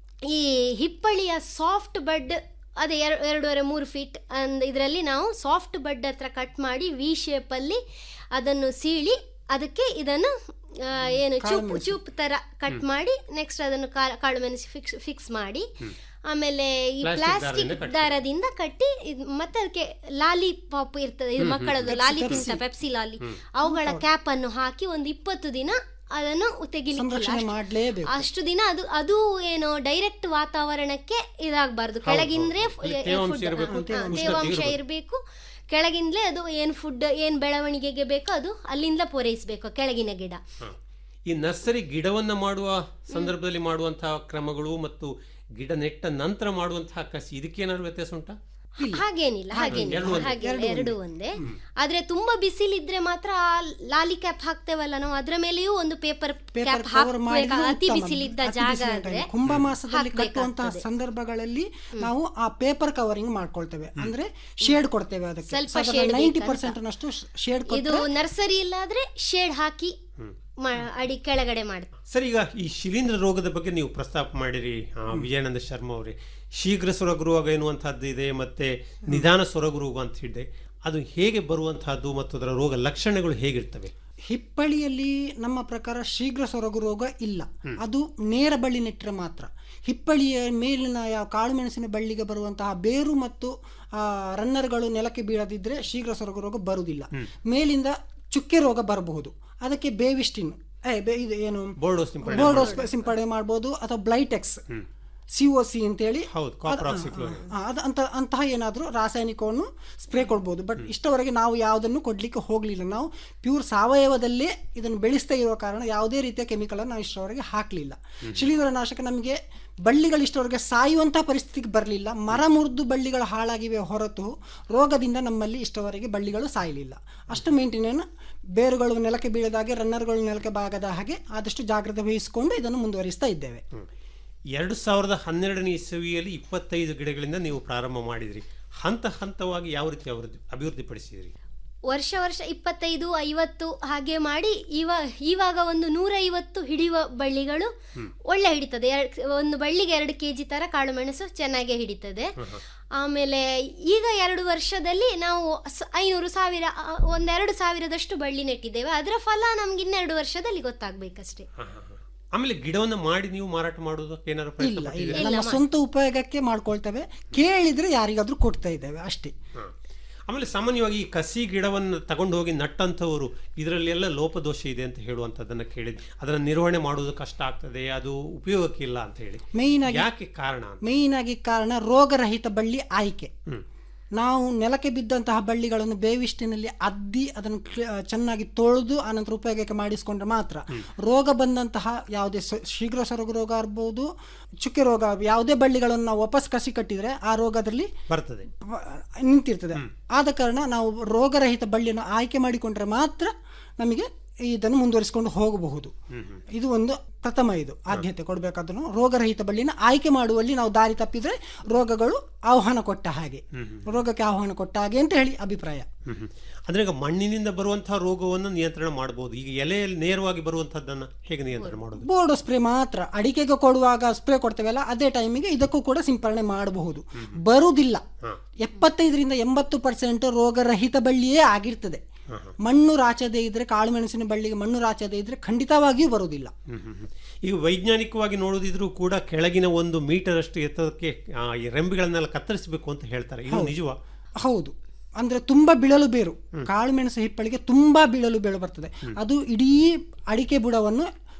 ಈ ಹಿಪ್ಪಳಿಯ ಸಾಫ್ಟ್ ಬಡ್ ಅದೇ ಎರ- ಎರಡೂವರೆ ಮೂರು ಫೀಟ್ ಅಂದ್ ಇದರಲ್ಲಿ ನಾವು ಸಾಫ್ಟ್ ಬಡ್ ಹತ್ರ ಕಟ್ ಮಾಡಿ ವಿ ಶೇಪಲ್ಲಿ ಅದನ್ನು ಸೀಳಿ ಅದಕ್ಕೆ ಇದನ್ನು ಆ, ಏನು ಚೂಪ್ ಚೂಪ್ ತರ ಕಟ್ ಮಾಡಿ ನೆಕ್ಸ್ಟ್ ಅದನ್ನು ಕಾ- ಕಾಳು ಮೆಣಸು ಫಿಕ್ಸ್ ಫಿಕ್ಸ್ ಮಾಡಿ ಆಮೇಲೆ ಈ Plastic ಪ್ಲಾಸ್ಟಿಕ್ ದಾರದಿಂದ ಕಟ್ಟಿ. ದಾರದಿಂದ ಕಟ್ಟಿ ಇದ್ ಮತ್ತೆ ಅದಕ್ಕೆ ಲಾಲಿ ಪಾಪ್ ಇರ್ತದೆ ಇದು ಮಕ್ಕಳದ್ದು ಲಾಲಿ ತಿಂತ ಪೆಪ್ಸಿ ಲಾಲಿ ಅವುಗಳ ಕ್ಯಾಪ್ ಅನ್ನು ಹಾಕಿ ಒಂದು ಇಪ್ಪತ್ತು ದಿನ ಅದನ್ನು ತೆಗಿಲಿಕ್ಕೆ ಸಂರಕ್ಷಣೆ ಮಾಡ್ಲೇಬೇಕು. ಅಷ್ಟು ದಿನ ಅದು ಅದು ಏನು ಡೈರೆಕ್ಟ್ ವಾತಾವರಣಕ್ಕೆ ಇದಾಗಬಾರ್ದು ಹೌದು, ಕೆಳಗಿಂದ್ರೆ ಹೌದು. ಇಲ್ಲಿ ತೇವಾಂಶ ಇರ್ಬೇಕು, ಉಷ್ಣತೆ ತೇವಾಂಶ ಇರ್ಬೇಕು. ಇರಬೇಕು ಕೆಳಗಿಂದಲೇ ಅದು ಏನು ಫುಡ್ ಏನು ಬೆಳವಣಿಗೆಗೆ ಬೇಕೋ ಅದು ಅಲ್ಲಿಂದ ಪೂರೈಸಬೇಕು ಕೆಳಗಿನ ಗಿಡ ಹ. ಈ ನರ್ಸರಿ ಗಿಡವನ್ನ ಮಾಡುವ ಸಂದರ್ಭದಲ್ಲಿ ಮಾಡುವಂತಹ ಕ್ರಮಗಳು ಮತ್ತು ಗಿಡ ನೆಟ್ಟ ನಂತರ ಮಾಡುವಂತಹ ಕಸಿ ಇದಕ್ಕೇನಾದ್ರು ವ್ಯತ್ಯಾಸ ಉಂಟಾ ಹಾಗೇನಿಲ್ಲ ಹಾಗೇನಿಲ್ಲ ಎರಡು ಒಂದೇ. ಹಾಗೇನಿಲ್ಲ ಎರಡು ಒಂದೇ ಆದ್ರೆ ತುಂಬಾ ಬಿಸಿಲಿದ್ರೆ ಮಾತ್ರ ಆ ಲಾಲಿ ಕ್ಯಾಪ್ ಹಾಕ್ತೇವಲ್ಲ ನಾವು ಅದ್ರ ಮೇಲೆಯೂ ಒಂದು ಪೇಪರ್ ಕ್ಯಾಪ್ ಕವರ್ ಮಾಡಿದ್ರೆ ಹಾಕ್ಬೇಕು ಅತಿ ಉತ್ತಮ. ಬಿಸಿಲಿದ್ದ ಅತಿ ಜಾಗ ಬಿಸಿಲಿದ್ದ ಆದ್ರೆ time. ಕುಂಭ ಮಾಸದಲ್ಲಿ ಕಟ್ಟುವಂತಹ ಹಾಕ್ಬೇಕಾಗ್ತದೆ. ಸಂದರ್ಭಗಳಲ್ಲಿ ನಾವು ಆ ಪೇಪರ್ ಕವರಿಂಗ್ ಮಾಡ್ಕೊಳ್ತೇವೆ ಅಂದ್ರೆ ಶೇಡ್ ಕೊಡ್ತೇವೆ ಅದಕ್ಕೆ ಸ್ವಲ್ಪ shade ನೈಂಟಿ ಬೇಕಂತ. ಪರ್ಸೆಂಟ್ ನಷ್ಟು ಶೇಡ್ ಇದು ನರ್ಸರಿ ಇಲ್ಲಾದ್ರೆ ಶೇಡ್ ಹಾಕಿ ಮಾ- ಅಡಿ ಕೆಳಗಡೆ ಮಾಡ್ತೀವಿ ಸರ್ ಈಗ ಈ ಶಿಲೀಂಧ್ರ ರೋಗದ ಬಗ್ಗೆ ನೀವು ಪ್ರಸ್ತಾಪ ಮಾಡಿರಿ ಆ, ವಿಜಯಾನಂದ ಶರ್ಮಾ ಅವರೇ ಶೀಘ್ರ ಸೊರಗು ರೋಗ ಎನ್ನುವಂತಹದ್ದು ಇದೆ ಮತ್ತೆ ನಿಧಾನ ಸೊರಗು ರೋಗ ಅಂತ ಇದೆ ಅದು ಹೇಗೆ ಬರುವಂತಹದ್ದು ಮತ್ತು ಅದರ ರೋಗ ಲಕ್ಷಣಗಳು ಹೇಗಿರ್ತವೆ ಹಿಪ್ಪಳಿಯಲ್ಲಿ ನಮ್ಮ ಪ್ರಕಾರ ಶೀಘ್ರ ಸೊರಗು ರೋಗ ಇಲ್ಲ ಅದು ನೇರ ಬಳ್ಳಿ ನೆಟ್ಟರೆ ಮಾತ್ರ ಹಿಪ್ಪಳಿಯ ಮೇಲಿನ ಯಾವ ಕಾಳುಮೆಣಸಿನ ಬಳ್ಳಿಗೆ ಬರುವಂತಹ ಬೇರು ಮತ್ತು ಆ, ರನ್ನರ್ಗಳು ನೆಲಕ್ಕೆ ಬೀಳದಿದ್ರೆ ಶೀಘ್ರ ಸೊರಗು ರೋಗ ಬರುವುದಿಲ್ಲ ಮೇಲಿಂದ ಚುಕ್ಕೆ ರೋಗ ಬರಬಹುದು ಅದಕ್ಕೆ ಬೇವಿಸ್ಟಿನ್ ಏ, ಬೇ- ಇದು ಏನು ಬೋರ್ಡೋ ಸಿಂಪಡಣೆ ಬೋರ್ಡೋ ಸಿಂಪಡಣೆ ಮಾಡ್ಬೋದು ಅಥವಾ ಬ್ಲೈಟೆಕ್ಸ್ ಸಿ ಒ ಸಿ ಅಂತೇಳಿ ಹೌದು ಅದ್- ಕಾಪರ್ ಆ, ಆಕ್ಸಿಕ್ಲೋರೈಡ್ ಆ, ಅದು ಅಂತ ಅಂತಹ ಏನಾದರೂ ರಾಸಾಯನಿಕವನ್ನು ಸ್ಪ್ರೇ ಕೊಡ್ಬೋದು ಬಟ್ ಇಷ್ಟವರೆಗೆ ನಾವು ಯಾವುದನ್ನು ಕೊಡ್ಲಿಕ್ಕೆ ಹೋಗಲಿಲ್ಲ ನಾವು ಪ್ಯೂರ್ ಸಾವಯವದಲ್ಲೇ ಇದನ್ನು ಬೆಳೆಸ್ತಾ ಇರುವ ಕಾರಣ ಯಾವುದೇ ರೀತಿಯ ಕೆಮಿಕಲ್ ನಾವು ಇಷ್ಟವರೆಗೆ ಹಾಕಲಿಲ್ಲ ಶಿಲೀಂಧ್ರ ನಾಶಕ ನಮಗೆ ಬಳ್ಳಿಗಳು ಇಷ್ಟವರೆಗೆ ಸಾಯುವಂತಹ ಪರಿಸ್ಥಿತಿಗೆ ಬರಲಿಲ್ಲ ಮರ ಮುರಿದು ಬಳ್ಳಿಗಳು ಹಾಳಾಗಿವೆ ಹೊರತು ರೋಗದಿಂದ ನಮ್ಮಲ್ಲಿ ಇಷ್ಟವರೆಗೆ ಬಳ್ಳಿಗಳು ಸಾಯಲಿಲ್ಲ ಅಷ್ಟು ಮೇಂಟೆನೆನ್ ಬೇರುಗಳು ನೆಲಕ್ಕೆ ಬೀಳದಾಗೆ ರನ್ನರ್ಗಳು ನೆಲಕ್ಕೆ ಬಾಗದ ಹಾಗೆ ಆದಷ್ಟು ಜಾಗ್ರತೆ ವಹಿಸಿಕೊಂಡು ಇದನ್ನು ಮುಂದುವರಿಸ್ತಾ ಇದ್ದೇವೆ ಎರಡು ಸಾವಿರದ ಹನ್ನೆರಡನೇ ಇಸವಿಯಲ್ಲಿ ಇಪ್ಪತ್ತೈದು ಗಿಡಗಳಿಂದ ನೀವು ಪ್ರಾರಂಭ ಮಾಡಿದ್ರಿ ಹಂತ ಹಂತವಾಗಿ ಯಾವ ರೀತಿ ಅಭಿವೃದ್ಧಿ ಅಭಿವೃದ್ಧಿಪಡಿಸಿದ್ರಿ ವರ್ಷ ವರ್ಷ ಇಪ್ಪತ್ತೈದು ಐವತ್ತು ಹಾಗೆ ಮಾಡಿ ಇವಾಗ ಇವಾಗ ಒಂದು ನೂರೈವತ್ತು ಹಿಡಿಯುವ ಬಳ್ಳಿಗಳು ಒಳ್ಳೆ ಹಿಡಿತದೆ ಎರಡ್- ಒಂದು ಬಳ್ಳಿಗೆ ಎರಡು ಕೆ ಜಿ ತರ ಕಾಳು ಮೆಣಸು ಚೆನ್ನಾಗಿ ಹಿಡಿತದೆ ಆಮೇಲೆ ಈಗ ಎರಡು ವರ್ಷದಲ್ಲಿ ನಾವು ಸ- ಐನೂರು ಸಾವಿರ ಆ, ಒಂದೆರಡು ಸಾವಿರದಷ್ಟು ಬಳ್ಳಿ ನೆಟ್ಟಿದ್ದೇವೆ ಅದರ ಫಲ ನಮ್ಗೆ ಇನ್ನೆರಡು ವರ್ಷದಲ್ಲಿ ಗೊತ್ತಾಗ್ಬೇಕಷ್ಟೇ ಆಮೇಲೆ ಗಿಡವನ್ನ ಮಾಡಿ ನೀವು ಮಾರಾಟ ಮಾಡೋದಕ್ಕೆ ಏನಾದ್ರು ಪ್ರಯತ್ನ ಇಲ್ಲ ಇಲ್ಲ ಪಟ್ಟಿದ್ದೀರಾ? ನಮ್ಮ ಸ್ವಂತ ಉಪಯೋಗಕ್ಕೆ ಮಾಡ್ಕೊಳ್ತೇವೆ ಕೇಳಿದ್ರೆ ಯಾರಿಗಾದ್ರೂ ಕೊಡ್ತಾ ಇದ್ದೇವೆ ಅಷ್ಟೇ ಹ. ಆಮೇಲೆ ಸಾಮಾನ್ಯವಾಗಿ ಈ ಕಸಿ ಗಿಡವನ್ನು ತಗೊಂಡು ಹೋಗಿ ನಟ್ಟಂಥವರು ಇದರಲ್ಲಿ ಎಲ್ಲ ಲೋಪದೋಷ ಇದೆ ಅಂತ ಹೇಳುವಂಥದ್ದನ್ನ ಕೇಳಿದ್ವಿ ಅದನ್ನ ನಿರ್ವಹಣೆ ಮಾಡೋದು ಕಷ್ಟ ಆಗ್ತದೆ ಅದು ಉಪಯೋಗಕ್ಕಿಲ್ಲ ಅಂತ ಹೇಳಿ ಮೇಯ್ನ್ ಆಗಿ ಯಾಕೆ ಕಾರಣ ಅಂತ ಮೇಯ್ನ್ ಆಗಿ ಕಾರಣ ರೋಗರಹಿತ ಬಳ್ಳಿ ಆಯ್ಕೆ ಹ್ಮ್. ನಾವು ನೆಲಕ್ಕೆ ಬಿದ್ದಂತಹ ಬಳ್ಳಿಗಳನ್ನು ಬೇವಿಷ್ಟಿನಲ್ಲಿ ಅದ್ದಿ ಅದನ್ನು ಕ್ಲ- ಚೆನ್ನಾಗಿ ತೊಳೆದು ಆನಂತರ ಉಪಯೋಗಕ್ಕೆ ಮಾಡಿಸಿಕೊಂಡ್ರೆ ಮಾತ್ರ ರೋಗ ಬಂದಂತಹ ಯಾವುದೇ ಸ- ಶೀಘ್ರ ಸೊರಗು ರೋಗ ಇರ್ಬೋದು ಚುಕ್ಕೆ ರೋಗ ಯಾವುದೇ ಬಳ್ಳಿಗಳನ್ನು ನಾವು ವಾಪಸ್ ಕಸಿ ಕಟ್ಟಿದ್ರೆ ಆ ರೋಗ ಅದರಲ್ಲಿ ಬರ್ತದೆ ನಿಂತಿರ್ತದೆ ಆದ ಕಾರಣ ನಾವು ರೋಗರಹಿತ ಬಳ್ಳಿಯನ್ನು ಆಯ್ಕೆ ಮಾಡಿಕೊಂಡ್ರೆ ಮಾತ್ರ ನಮಗೆ ಇದನ್ನು ಮುಂದುವರಿಸಿಕೊಂಡು ಹೋಗಬಹುದು ಇದು ಒಂದು ಪ್ರಥಮ ಇದು ಆದ್ಯತೆ ಕೊಡಬೇಕಾದ್ರೂ ರೋಗರಹಿತ ಬಳ್ಳಿನ ಆಯ್ಕೆ ಮಾಡುವಲ್ಲಿ ನಾವು ದಾರಿ ತಪ್ಪಿದ್ರೆ ರೋಗಗಳು ಆಹ್ವಾನ ಕೊಟ್ಟ ಹಾಗೆ ರೋಗಕ್ಕೆ ಆಹ್ವಾನ ಕೊಟ್ಟ ಹಾಗೆ ಅಂತ ಹೇಳಿ ಅಭಿಪ್ರಾಯ ಹ್ಮ್ ಹ್ಮ್. ಅಂದ್ರೆ ಈಗ ಮಣ್ಣಿನಿಂದ ಬರುವಂತಹ ರೋಗವನ್ನು ನಿಯಂತ್ರಣ ಮಾಡಬಹುದು ಈಗ ಎಲೆಯಲ್ಲಿ ನೇರವಾಗಿ ಬರುವಂತಹದ್ದನ್ನ ಹೇಗೆ ನಿಯಂತ್ರಣ ಮಾಡೋದು ಬೋರ್ಡೋ ಸ್ಪ್ರೇ ಮಾತ್ರ ಅಡಿಕೆಗೆ ಕೊಡುವಾಗ ಸ್ಪ್ರೇ ಕೊಡ್ತೇವಲ್ಲ ಅದೇ ಟೈಮಿಗೆ ಇದಕ್ಕೂ ಕೂಡ ಸಿಂಪರಣೆ ಮಾಡಬಹುದು ಬರುವುದಿಲ್ಲ ಎಪ್ಪತ್ತೈದರಿಂದ ಎಂಬತ್ತು ಪರ್ಸೆಂಟ್ ರೋಗರಹಿತ ಬಳ್ಳಿಯೇ ಆಗಿರ್ತದೆ ಮಣ್ಣು ರಾಚದೆ ಇದ್ರೆ ಕಾಳುಮೆಣಸಿನ ಬಳ್ಳಿಗೆ ಮಣ್ಣು ರಾಚದೆ ಇದ್ರೆ ಖಂಡಿತವಾಗಿಯೂ ಬರುವುದಿಲ್ಲ ಹ್ಮ್ ಹ್ಮ್ ಹ್ಮ್. ಈಗ ವೈಜ್ಞಾನಿಕವಾಗಿ ನೋಡೋದಿದ್ರು ಕೂಡ ಕೆಳಗಿನ ಒಂದು ಮೀಟರ್ ಅಷ್ಟು ಎತ್ತರಕ್ಕೆ ಆ, ಈ ರೆಂಬೆಗಳನ್ನೆಲ್ಲ ಕತ್ತರಿಸಬೇಕು ಅಂತ ಹೇಳ್ತಾರೆ ಇದು ಹೌದು. ನಿಜವಾ ಹೌದು ಅಂದ್ರೆ ತುಂಬಾ ಬಿಳಲು ಬೇರು ಕಾಳುಮೆಣಸು ಹಿಪ್ಪಳಿಗೆ ತುಂಬಾ ಬಿಳಲು ಬೇರು ಬರ್ತದೆ ಅದು ಇಡೀ ಅಡಿಕೆ ಬುಡವನ್ನು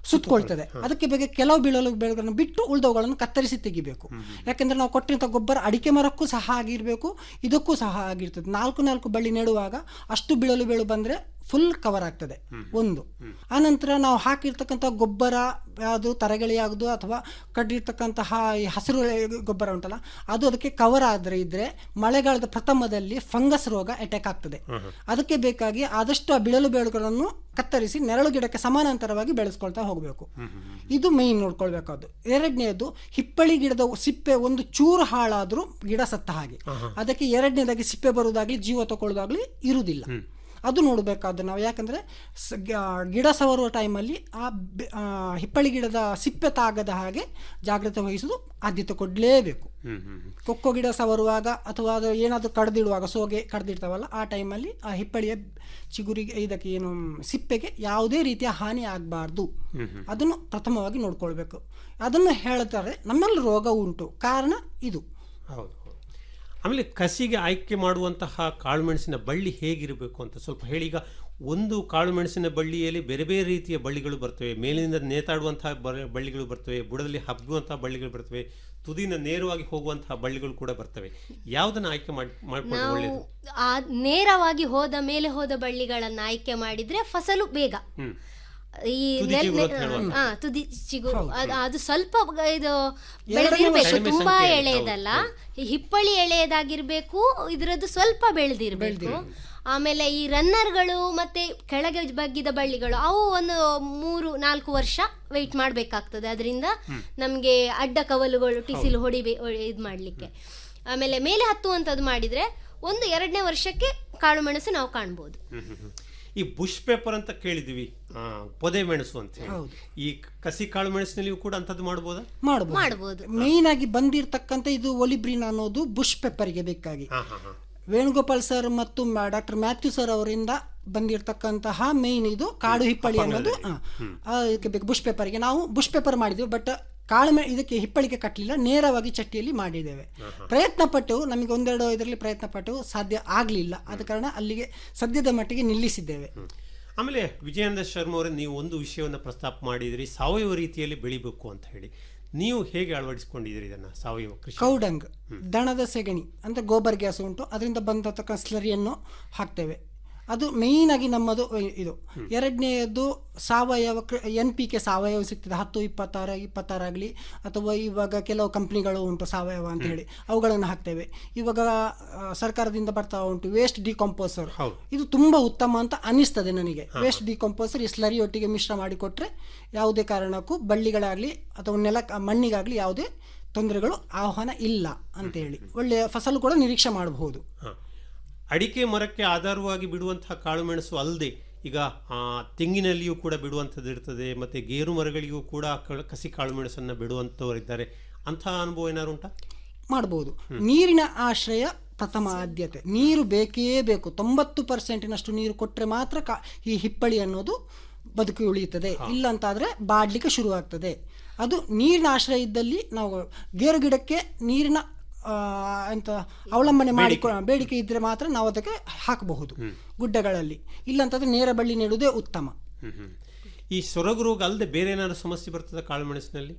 ಸುತ್ತಕೊಳ್ತದೆ ಅದಕ್ಕೆ ಬಗ್ಗೆ ಕೆಲವು ಬೀಳಲು ಬೆಳೆಗಳನ್ನು ಬಿಟ್ಟು ಉಳಿದವುಗಳನ್ನು ಕತ್ತರಿಸಿ ತೆಗಿಬೇಕು ಯಾಕೆಂದ್ರೆ ನಾವು ಕೊಟ್ಟಿರುವಂಥ ಗೊಬ್ಬರ ಅಡಿಕೆ ಮರಕ್ಕೂ ಸಹ ಆಗಿರಬೇಕು ಇದಕ್ಕೂ ಸಹ ಆಗಿರ್ತದೆ ನಾಲ್ಕು ನಾಲ್ಕು ಬಳ್ಳಿ ನೆಡುವಾಗ ಅಷ್ಟು ಬೀಳಲು ಬೀಳು ಬಂದರೆ ಫುಲ್ ಕವರ್ ಆಗ್ತದೆ ಒಂದು ಆನಂತರ ನಾವು ಹಾಕಿರ್ತಕ್ಕಂಥ ಗೊಬ್ಬರ ಯಾವುದು ತರಗೆಲೆ ಆಗುದು ಅಥವಾ ಕಡ್ಡಿರ್ತಕ್ಕಂತಹ ಈ ಹಸಿರು ಗೊಬ್ಬರ ಉಂಟಲ್ಲ ಅದು ಅದಕ್ಕೆ ಕವರ್ ಆದರೆ ಇದ್ರೆ ಮಳೆಗಾಲದ ಪ್ರಥಮದಲ್ಲಿ ಫಂಗಸ್ ರೋಗ ಅಟ್ಯಾಕ್ ಆಗ್ತದೆ ಅದಕ್ಕೆ ಬೇಕಾಗಿ ಆದಷ್ಟು ಆ ಬಿಳಲು ಬೇಳುಗಳನ್ನು ಕತ್ತರಿಸಿ ನೆರಳು ಗಿಡಕ್ಕೆ ಸಮಾನಾಂತರವಾಗಿ ಬೆಳೆಸ್ಕೊಳ್ತಾ ಹೋಗಬೇಕು ಇದು ಮೇಯ್ನ್ ನೋಡ್ಕೊಳ್ಬೇಕಾದ್ದು ಎರಡನೇದು ಹಿಪ್ಪಳಿ ಗಿಡದ ಸಿಪ್ಪೆ ಒಂದು ಚೂರು ಹಾಳಾದ್ರೂ ಗಿಡ ಸತ್ತ ಹಾಗೆ ಅದಕ್ಕೆ ಎರಡನೇದಾಗಿ ಸಿಪ್ಪೆ ಬರುವುದಾಗ್ಲಿ ಜೀವ ತಗೊಳ್ಳೋದಾಗ್ಲಿ ಇರುವುದಿಲ್ಲ ಅದು ನೋಡಬೇಕಾದ್ದು ನಾವು ಯಾಕಂದ್ರೆ ಸ- ಗ- ಗಿಡ ಸವರುವ ಟೈಮಲ್ಲಿ ಆ ಬೆ- ಆ, ಹಿಪ್ಪಳಿ ಗಿಡದ ಸಿಪ್ಪೆ ತಾಗದ ಹಾಗೆ ಜಾಗ್ರತೆ ವಹಿಸುವುದು ಆದ್ಯತೆ ಕೊಡಲೇಬೇಕು ಕೊಕ್ಕೋ ಗಿಡ ಸವರುವಾಗ ಅಥವಾ ಅದು ಏನಾದರೂ ಕಡ್ದಿಡುವಾಗ ಸೋಗೆ ಕಡ್ದಿಡ್ತಾವಲ್ಲ ಆ ಟೈಮಲ್ಲಿ ಆ ಹಿಪ್ಪಳಿಯ ಚಿಗುರಿಗೆ ಇದಕ್ಕೆ ಏನು ಸಿಪ್ಪೆಗೆ ಯಾವುದೇ ರೀತಿಯ ಹಾನಿ ಆಗಬಾರ್ದು ಅದನ್ನು ಪ್ರಥಮವಾಗಿ ನೋಡ್ಕೊಳ್ಬೇಕು ಅದನ್ನು ಹೇಳ್ತಾರೆ ನಮ್ಮಲ್ಲಿ ರೋಗ ಉಂಟು ಕಾರಣ ಇದು ಹೌದು ಹೌದು. ಆಮೇಲೆ ಕಸಿಗೆ ಆಯ್ಕೆ ಮಾಡುವಂತಹ ಕಾಳುಮೆಣಸಿನ ಬಳ್ಳಿ ಹೇಗಿರಬೇಕು ಅಂತ ಸ್ವಲ್ಪ ಹೇಳಿ ಈಗ ಒಂದು ಕಾಳುಮೆಣಸಿನ ಬಳ್ಳಿಯಲ್ಲಿ ಬೇರೆ ಬೇರೆ ರೀತಿಯ ಬಳ್ಳಿಗಳು ಬರ್ತವೆ ಮೇಲಿನಿಂದ ನೇತಾಡುವಂತಹ ಬ- ಬಳ್ಳಿಗಳು ಬರ್ತವೆ ಬುಡದಲ್ಲಿ ಹಬ್ಬುವಂತಹ ಬಳ್ಳಿಗಳು ಬರ್ತವೆ ತುದಿಯಿಂದ ನೇರವಾಗಿ ಹೋಗುವಂತಹ ಬಳ್ಳಿಗಳು ಕೂಡ ಬರ್ತವೆ ಯಾವುದನ್ನು ಆಯ್ಕೆ ಮಾಡಿ ಮಾಡ್ಕೊಂಡು ನಾವು ಒಳ್ಳೆಯದು ಆ ನೇರವಾಗಿ ಹೋದ ಮೇಲೆ ಹೋದ ಬಳ್ಳಿಗಳನ್ನ ಆಯ್ಕೆ ಮಾಡಿದ್ರೆ ಫಸಲು ಬೇಗ ಹ್ಮ್ ಈ ತುದಿ ನೆಲ್- ಚಿಗುರು ಅಂತ ನೆ- ಹೇಳುವಾಗ. ಆ, ತುದಿ ಚಿಗುರು ಅದು ಅದು ಸ್ವಲ್ಪ ಬ- ಇದು ಎರಡನೇ ಬೆಳೆದಿರ್ಬೇಕು ವರ್ಷ ತುಂಬಾ ಸಂಖ್ಯೆ, ಎಳೆಯದಲ್ಲ ಈ ಹಿಪ್ಪಳಿ ಎಳೆಯದಾಗಿರ್ಬೇಕು ಇದ್ರದ್ದು ಸ್ವಲ್ಪ ಬೆಳೆದಿರ್ಬೇಕು ಆಮೇಲೆ ಈ ರನ್ನರ್ಗಳು ಮತ್ತೆ ಕೆಳಗೆ ಬಗ್ಗಿದ ಬಳ್ಳಿಗಳು ಅವು ಒಂದು ಮೂರು ನಾಲ್ಕು ವರ್ಷ ವೆಯ್ಟ್ ಮಾಡಬೇಕಾಗ್ತದೆ ಅದರಿಂದ ನಮಗೆ ಅಡ್ಡ ಕವಲುಗಳು ಟಿಸಿಲು ಹೊಡಿಬೇ ಇದು ಮಾಡಲಿಕ್ಕೆ ಆಮೇಲೆ ಮೇಲೆ ಹತ್ತುವಂಥದ್ದು ಮಾಡಿದ್ರೆ ಒಂದು ಎರಡನೇ ವರ್ಷಕ್ಕೆ ಕಾಳು ಮೆಣಸು ನಾವು ಕಾಣ್ಬೋದು ಹ್ಮ್, ಹ್ಮ್, ಹ್ಮ್. ಈ ಬುಷ್ ಪೇಪರ್ ಅಂತ ಕೇಳಿದ್ವಿ ಆ, ಪೊದೆ ಮೆಣಸು ಅಂತ ಹೇಳಿ ಹೌದು. ಈ ಕಸಿ ಕಾಳು ಮೆಣಸಿನಲ್ಲಿಯೂ ಕೂಡ ಅಂಥದ್ದು ಮಾಡ್ಬೋದಾ ಮಾಡಬಹುದು ಮಾಡ್ಬೋದು ಮೇಯ್ನ್ ಆಗಿ ಬಂದಿರತಕ್ಕಂಥ ಇದು ಒಲಿಬ್ರಿನ್ ಅನ್ನೋದು ಬುಷ್ ಪೆಪ್ಪರ್ಗೆ ಬೇಕಾಗಿ ಹಾ ಹಾ ಹಾ ವೇಣುಗೋಪಾಲ್ ಸರ್ ಮತ್ತು ಡಾಕ್ಟರ್ ಮ್ಯಾಥ್ಯೂ ಸರ್ ಅವರಿಂದ ಬಂದಿರತಕ್ಕಂತಹ ಮೇಯ್ನ್ ಇದು ಕಾಡು ಹಿಪ್ಪಳಿ ಅನ್ನೋದು ಆ, ಆ, ಇದಕ್ಕೆ ಬೇಕು ಬುಷ್ ಪೇಪರ್ಗೆ ನಾವು ಬುಷ್ ಪೇಪರ್ ಮಾಡಿದ್ವಿ ಬಟ್ ಕಾಳು ಮೆ ಇದಕ್ಕೆ ಹಿಪ್ಪಳಿಗೆ ಕಟ್ಟಲಿಲ್ಲ ನೇರವಾಗಿ ಚಟ್ಟಿಯಲ್ಲಿ ಮಾಡಿದ್ದೇವೆ ಪ್ರಯತ್ನ ಪಟ್ಟು ನಮಗೆ ಒಂದೆರಡು ಇದರಲ್ಲಿ ಪ್ರಯತ್ನ ಪಟ್ಟು ಸಾಧ್ಯ ಆಗಲಿಲ್ಲ ಆದ ಕಾರಣ ಅಲ್ಲಿಗೆ ಸದ್ಯದ ಮಟ್ಟಿಗೆ ನಿಲ್ಲಿಸಿದ್ದೇವೆ ಆಮೇಲೆ ವಿಜಯಾನಂದ ಶರ್ಮ ಅವರೇ ನೀವು ಒಂದು ವಿಷಯವನ್ನು ಪ್ರಸ್ತಾಪ ಮಾಡಿದ್ರಿ ಸಾವಯವ ರೀತಿಯಲ್ಲಿ ಬೆಳಿಬೇಕು ಅಂತ ಹೇಳಿ ನೀವು ಹೇಗೆ ಅಳವಡಿಸಿಕೊಂಡಿದ್ದೀರಿ ಇದನ್ನ ಸಾವಯವ ಕೃಷಿ ಕೌಡಂಗ್ ದಣದ ಸೆಗಣಿ ಅಂದರೆ ಗೋಬರ್ ಗ್ಯಾಸ್ ಉಂಟು ಅದರಿಂದ ಬಂದತಕ್ಕ ಸ್ಲರಿಯನ್ನು ಹಾಕ್ತೇವೆ ಅದು ಮೇಯ್ನ್ ಆಗಿ ನಮ್ಮದು ಇದು ಎರಡನೆಯದು ಸಾವಯವ ಎನ್ ಪಿ ಕೆ ಸಾವಯವ ಸಿಗ್ತದೆ ಹತ್ತು ಇಪ್ಪತ್ತಾರು ಇಪ್ಪತ್ತಾರಾಗಲಿ ಅಥವಾ ಇವಾಗ ಕೆಲವು ಕಂಪ್ನಿಗಳು ಉಂಟು ಸಾವಯವ ಅಂತ ಹೇಳಿ ಅವುಗಳನ್ನು ಹಾಕ್ತೇವೆ ಇವಾಗ ಆ, ಸರ್ಕಾರದಿಂದ ಬರ್ತಾ ಉಂಟು ವೇಸ್ಟ್ ಡಿಕಾಂಪೋಸರ್ ಇದು ತುಂಬಾ ಉತ್ತಮ ಅಂತ ಅನಿಸ್ತದೆ ನನಗೆ ವೇಸ್ಟ್ ಡಿಕಾಂಪೋಸರ್ ಈ ಸ್ಲರಿ ಒಟ್ಟಿಗೆ ಮಿಶ್ರ ಮಾಡಿಕೊಟ್ರೆ ಯಾವುದೇ ಕಾರಣಕ್ಕೂ ಬಳ್ಳಿಗಳಾಗಲಿ ಅಥವಾ ನೆಲ ಮಣ್ಣಿಗಾಗಲಿ ಯಾವುದೇ ತೊಂದರೆಗಳು ಆಹ್ವಾನ ಇಲ್ಲ ಅಂತೇಳಿ ಒಳ್ಳೆಯ ಫಸಲು ಕೂಡ ನಿರೀಕ್ಷೆ ಮಾಡಬಹುದು ಹಾ. ಅಡಿಕೆ ಮರಕ್ಕೆ ಆಧಾರವಾಗಿ ಬಿಡುವಂತಹ ಕಾಳುಮೆಣಸು ಅಲ್ಲದೆ ಈಗ ಆ, ತೆಂಗಿನಲ್ಲಿಯೂ ಕೂಡ ಬಿಡುವಂಥದ್ದು ಇರ್ತದೆ ಮತ್ತೆ ಗೇರು ಮರಗಳಿಗೂ ಕೂಡ ಕಳ- ಕಸಿ ಕಾಳುಮೆಣಸನ್ನು ಬಿಡುವಂಥವರಿದ್ದಾರೆ ಅಂತಹ ಅನುಭವ ಏನಾದ್ರು ಉಂಟಾ ಮಾಡಬಹುದು ನೀರಿನ ಆಶ್ರಯ ಪ್ರಥಮ ಆದ್ಯತೆ ನೀರು ಬೇಕೇ ಬೇಕು ತೊಂಬತ್ತು ಪರ್ಸೆಂಟಿನಷ್ಟು ನೀರು ಕೊಟ್ಟರೆ ಮಾತ್ರ ಕಾ ಈ ಹಿಪ್ಪಳಿ ಅನ್ನೋದು ಬದುಕಿ ಉಳಿಯುತ್ತದೆ ಇಲ್ಲ ಅಂತಾದ್ರೆ ಬಾಡ್ಲಿಕ್ಕೆ ಶುರುವಾಗ್ತದೆ ಅದು ನೀರಿನ ಆಶ್ರಯ ಇದ್ದಲ್ಲಿ ನಾವು ಗೇರು ಗಿಡಕ್ಕೆ ನೀರಿನ ಆ, ಎಂತ ಅವಲಂಬನೆ ಮಾಡಿ ಬೇಡಿಕೆ ಇದ್ರೆ ಮಾತ್ರ ನಾವು ಅದಕ್ಕೆ ಹಾಕಬಹುದು ಗುಡ್ಡಗಳಲ್ಲಿ ಇಲ್ಲಂತಂದ್ರೆ ನೇರ ಬಳ್ಳಿ ನೆಡುವುದೇ ಉತ್ತಮ ಹ್ಮ್ ಹ್ಮ್. ಈ ಸೊರಗು ರೋಗ ಅಲ್ಲದೆ ಬೇರೆ ಏನಾದ್ರು ಸಮಸ್ಯೆ ಬರ್ತದೆ ಕಾಳುಮೆಣಸಿನಲ್ಲಿ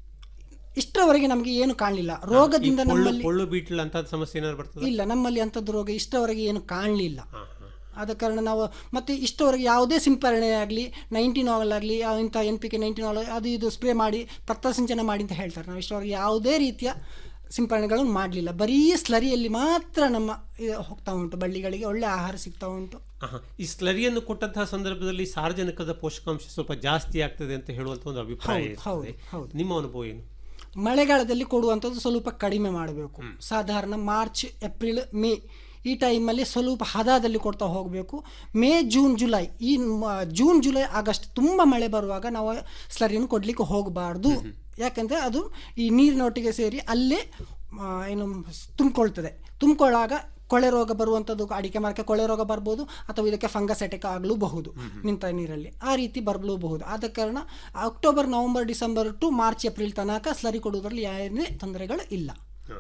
ಇಷ್ಟರವರೆಗೆ ನಮಗೆ ಏನು ಕಾಣಲಿಲ್ಲ ರೋಗದಿಂದ ಈ ಪೊಳ್ಳು ನಮ್ಮಲ್ಲಿ ಪೊಳ್ಳು ಬೀಟ್ಲ್ ಅಂತ ಸಮಸ್ಯೆ ಏನಾದ್ರು ಬರ್ತದೆ ಇಲ್ಲ ನಮ್ಮಲ್ಲಿ ಅಂಥದ್ದು ರೋಗ ಇಷ್ಟವರೆಗೆ ಏನು ಕಾಣಲಿಲ್ಲ ಆದ ಕಾರಣ ನಾವು ಮತ್ತೆ ಇಷ್ಟವರೆಗೆ ಯಾವುದೇ ಸಿಂಪರಣೆ ಆಗಲಿ ನೈನ್ಟೀನ್ ಆಲ್ ಆಗಲಿ ಇಂಥ N P K nineteen all ಅದು ಇದು ಸ್ಪ್ರೇ ಮಾಡಿ ಪತ್ರಸಿಂಚನ ಮಾಡಿ ಅಂತ ಹೇಳ್ತಾರೆ ನಾವು ಇಷ್ಟವರೆಗೆ ಯಾವುದೇ ರೀತಿಯ ಸಿಂಪರಣೆಗಳನ್ನು ಮಾಡಲಿಲ್ಲ ಬರೀ ಸ್ಲರಿಯಲ್ಲಿ ಮಾತ್ರ ನಮ್ಮ ಇದು ಹೋಗ್ತಾ ಉಂಟು ಬಳ್ಳಿಗಳಿಗೆ ಒಳ್ಳೆ ಆಹಾರ ಸಿಗ್ತಾ ಉಂಟು ಆಹಾ. ಈ ಸ್ಲರಿಯನ್ನು ಕೊಟ್ಟಂತಹ ಸಂದರ್ಭದಲ್ಲಿ ಸಾರ್ವಜನಿಕದ ಪೋಷಕಾಂಶ ಸ್ವಲ್ಪ ಜಾಸ್ತಿ ಆಗ್ತದೆ ಅಂತ ಹೇಳುವಂತ ಒಂದು ಅಭಿಪ್ರಾಯ ಹೌದು, ಹೌದು, ಇರ್ತದೆ. ಹೌದು. ನಿಮ್ಮ ಅನುಭವ ಏನು ಮಳೆಗಾಲದಲ್ಲಿ ಕೊಡುವಂಥದ್ದು ಸ್ವಲ್ಪ ಕಡಿಮೆ ಮಾಡಬೇಕು ಸಾಧಾರಣ ಮಾರ್ಚ್ ಏಪ್ರಿಲ್ ಮೇ ಈ ಟೈಮಲ್ಲಿ ಸ್ವಲ್ಪ ಹದದಲ್ಲಿ ಕೊಡ್ತಾ ಹೋಗಬೇಕು ಮೇ ಜೂನ್ ಜುಲೈ ಈ ಮ- ಜೂನ್ ಜುಲೈ ಆಗಸ್ಟ್ ತುಂಬ ಮಳೆ ಬರುವಾಗ ನಾವು ಸ್ಲರಿಯನ್ನು ಕೊಡಲಿಕ್ಕೆ ಹೋಗಬಾರ್ದು ಯಾಕಂದರೆ ಅದು ಈ ನೀರಿನೊಟ್ಟಿಗೆ ಸೇರಿ ಅಲ್ಲೇ ಆ, ಏನು ತುಂಬಿಕೊಳ್ತದೆ ತುಂಬಿಕೊಳ್ಳಾಗ ಕೊಳೆ ರೋಗ ಬರುವಂಥದ್ದು ಅಡಿಕೆ ಮರಕ್ಕೆ ಕೊಳೆ ರೋಗ ಬರ್ಬೋದು ಅಥವಾ ಇದಕ್ಕೆ ಫಂಗಸ್ ಅಟ್ಯಾಕ್ ಆಗಲೂಬಹುದು ನಿಂತ ನೀರಲ್ಲಿ ಆ ರೀತಿ ಬರಲೂಬಹುದು ಆದ ಕಾರಣ October November December to March April ತನಕ ಸ್ಲರಿ ಕೊಡುವುದರಲ್ಲಿ ಯಾವುದೇ ತೊಂದರೆಗಳು ಇಲ್ಲ ಹ.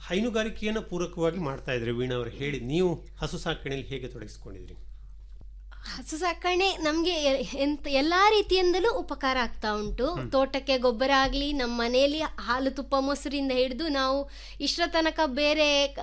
ಹೈನುಗಾರಿಕೆಯನ್ನು ಪೂರಕವಾಗಿ ಮಾಡ್ತಾ ಇದ್ರಿ ವೀಣಾ ಅವರು ಹೇಳಿ ನೀವು ಹಸು ಸಾಕಣೆಯಲ್ಲಿ ಹೇಗೆ ತೊಡಗಿಸ್ಕೊಂಡಿದ್ರಿ ಹಸು ಸಾಕಣೆ ನಮಗೆ ಎಂತ ಎಲ್ಲಾ ರೀತಿಯಿಂದಲೂ ಉಪಕಾರ ಆಗ್ತಾ ಉಂಟು ತೋಟಕ್ಕೆ ಗೊಬ್ಬರ ಆಗಲಿ ನಮ್ಮ ಮನೆಯಲ್ಲಿ ಹಾಲು ತುಪ್ಪ ಮೊಸರಿಂದ ಹಿಡಿದು ನಾವು ಇಷ್ಟರ ತನಕ ಬೇರೆ ಕ-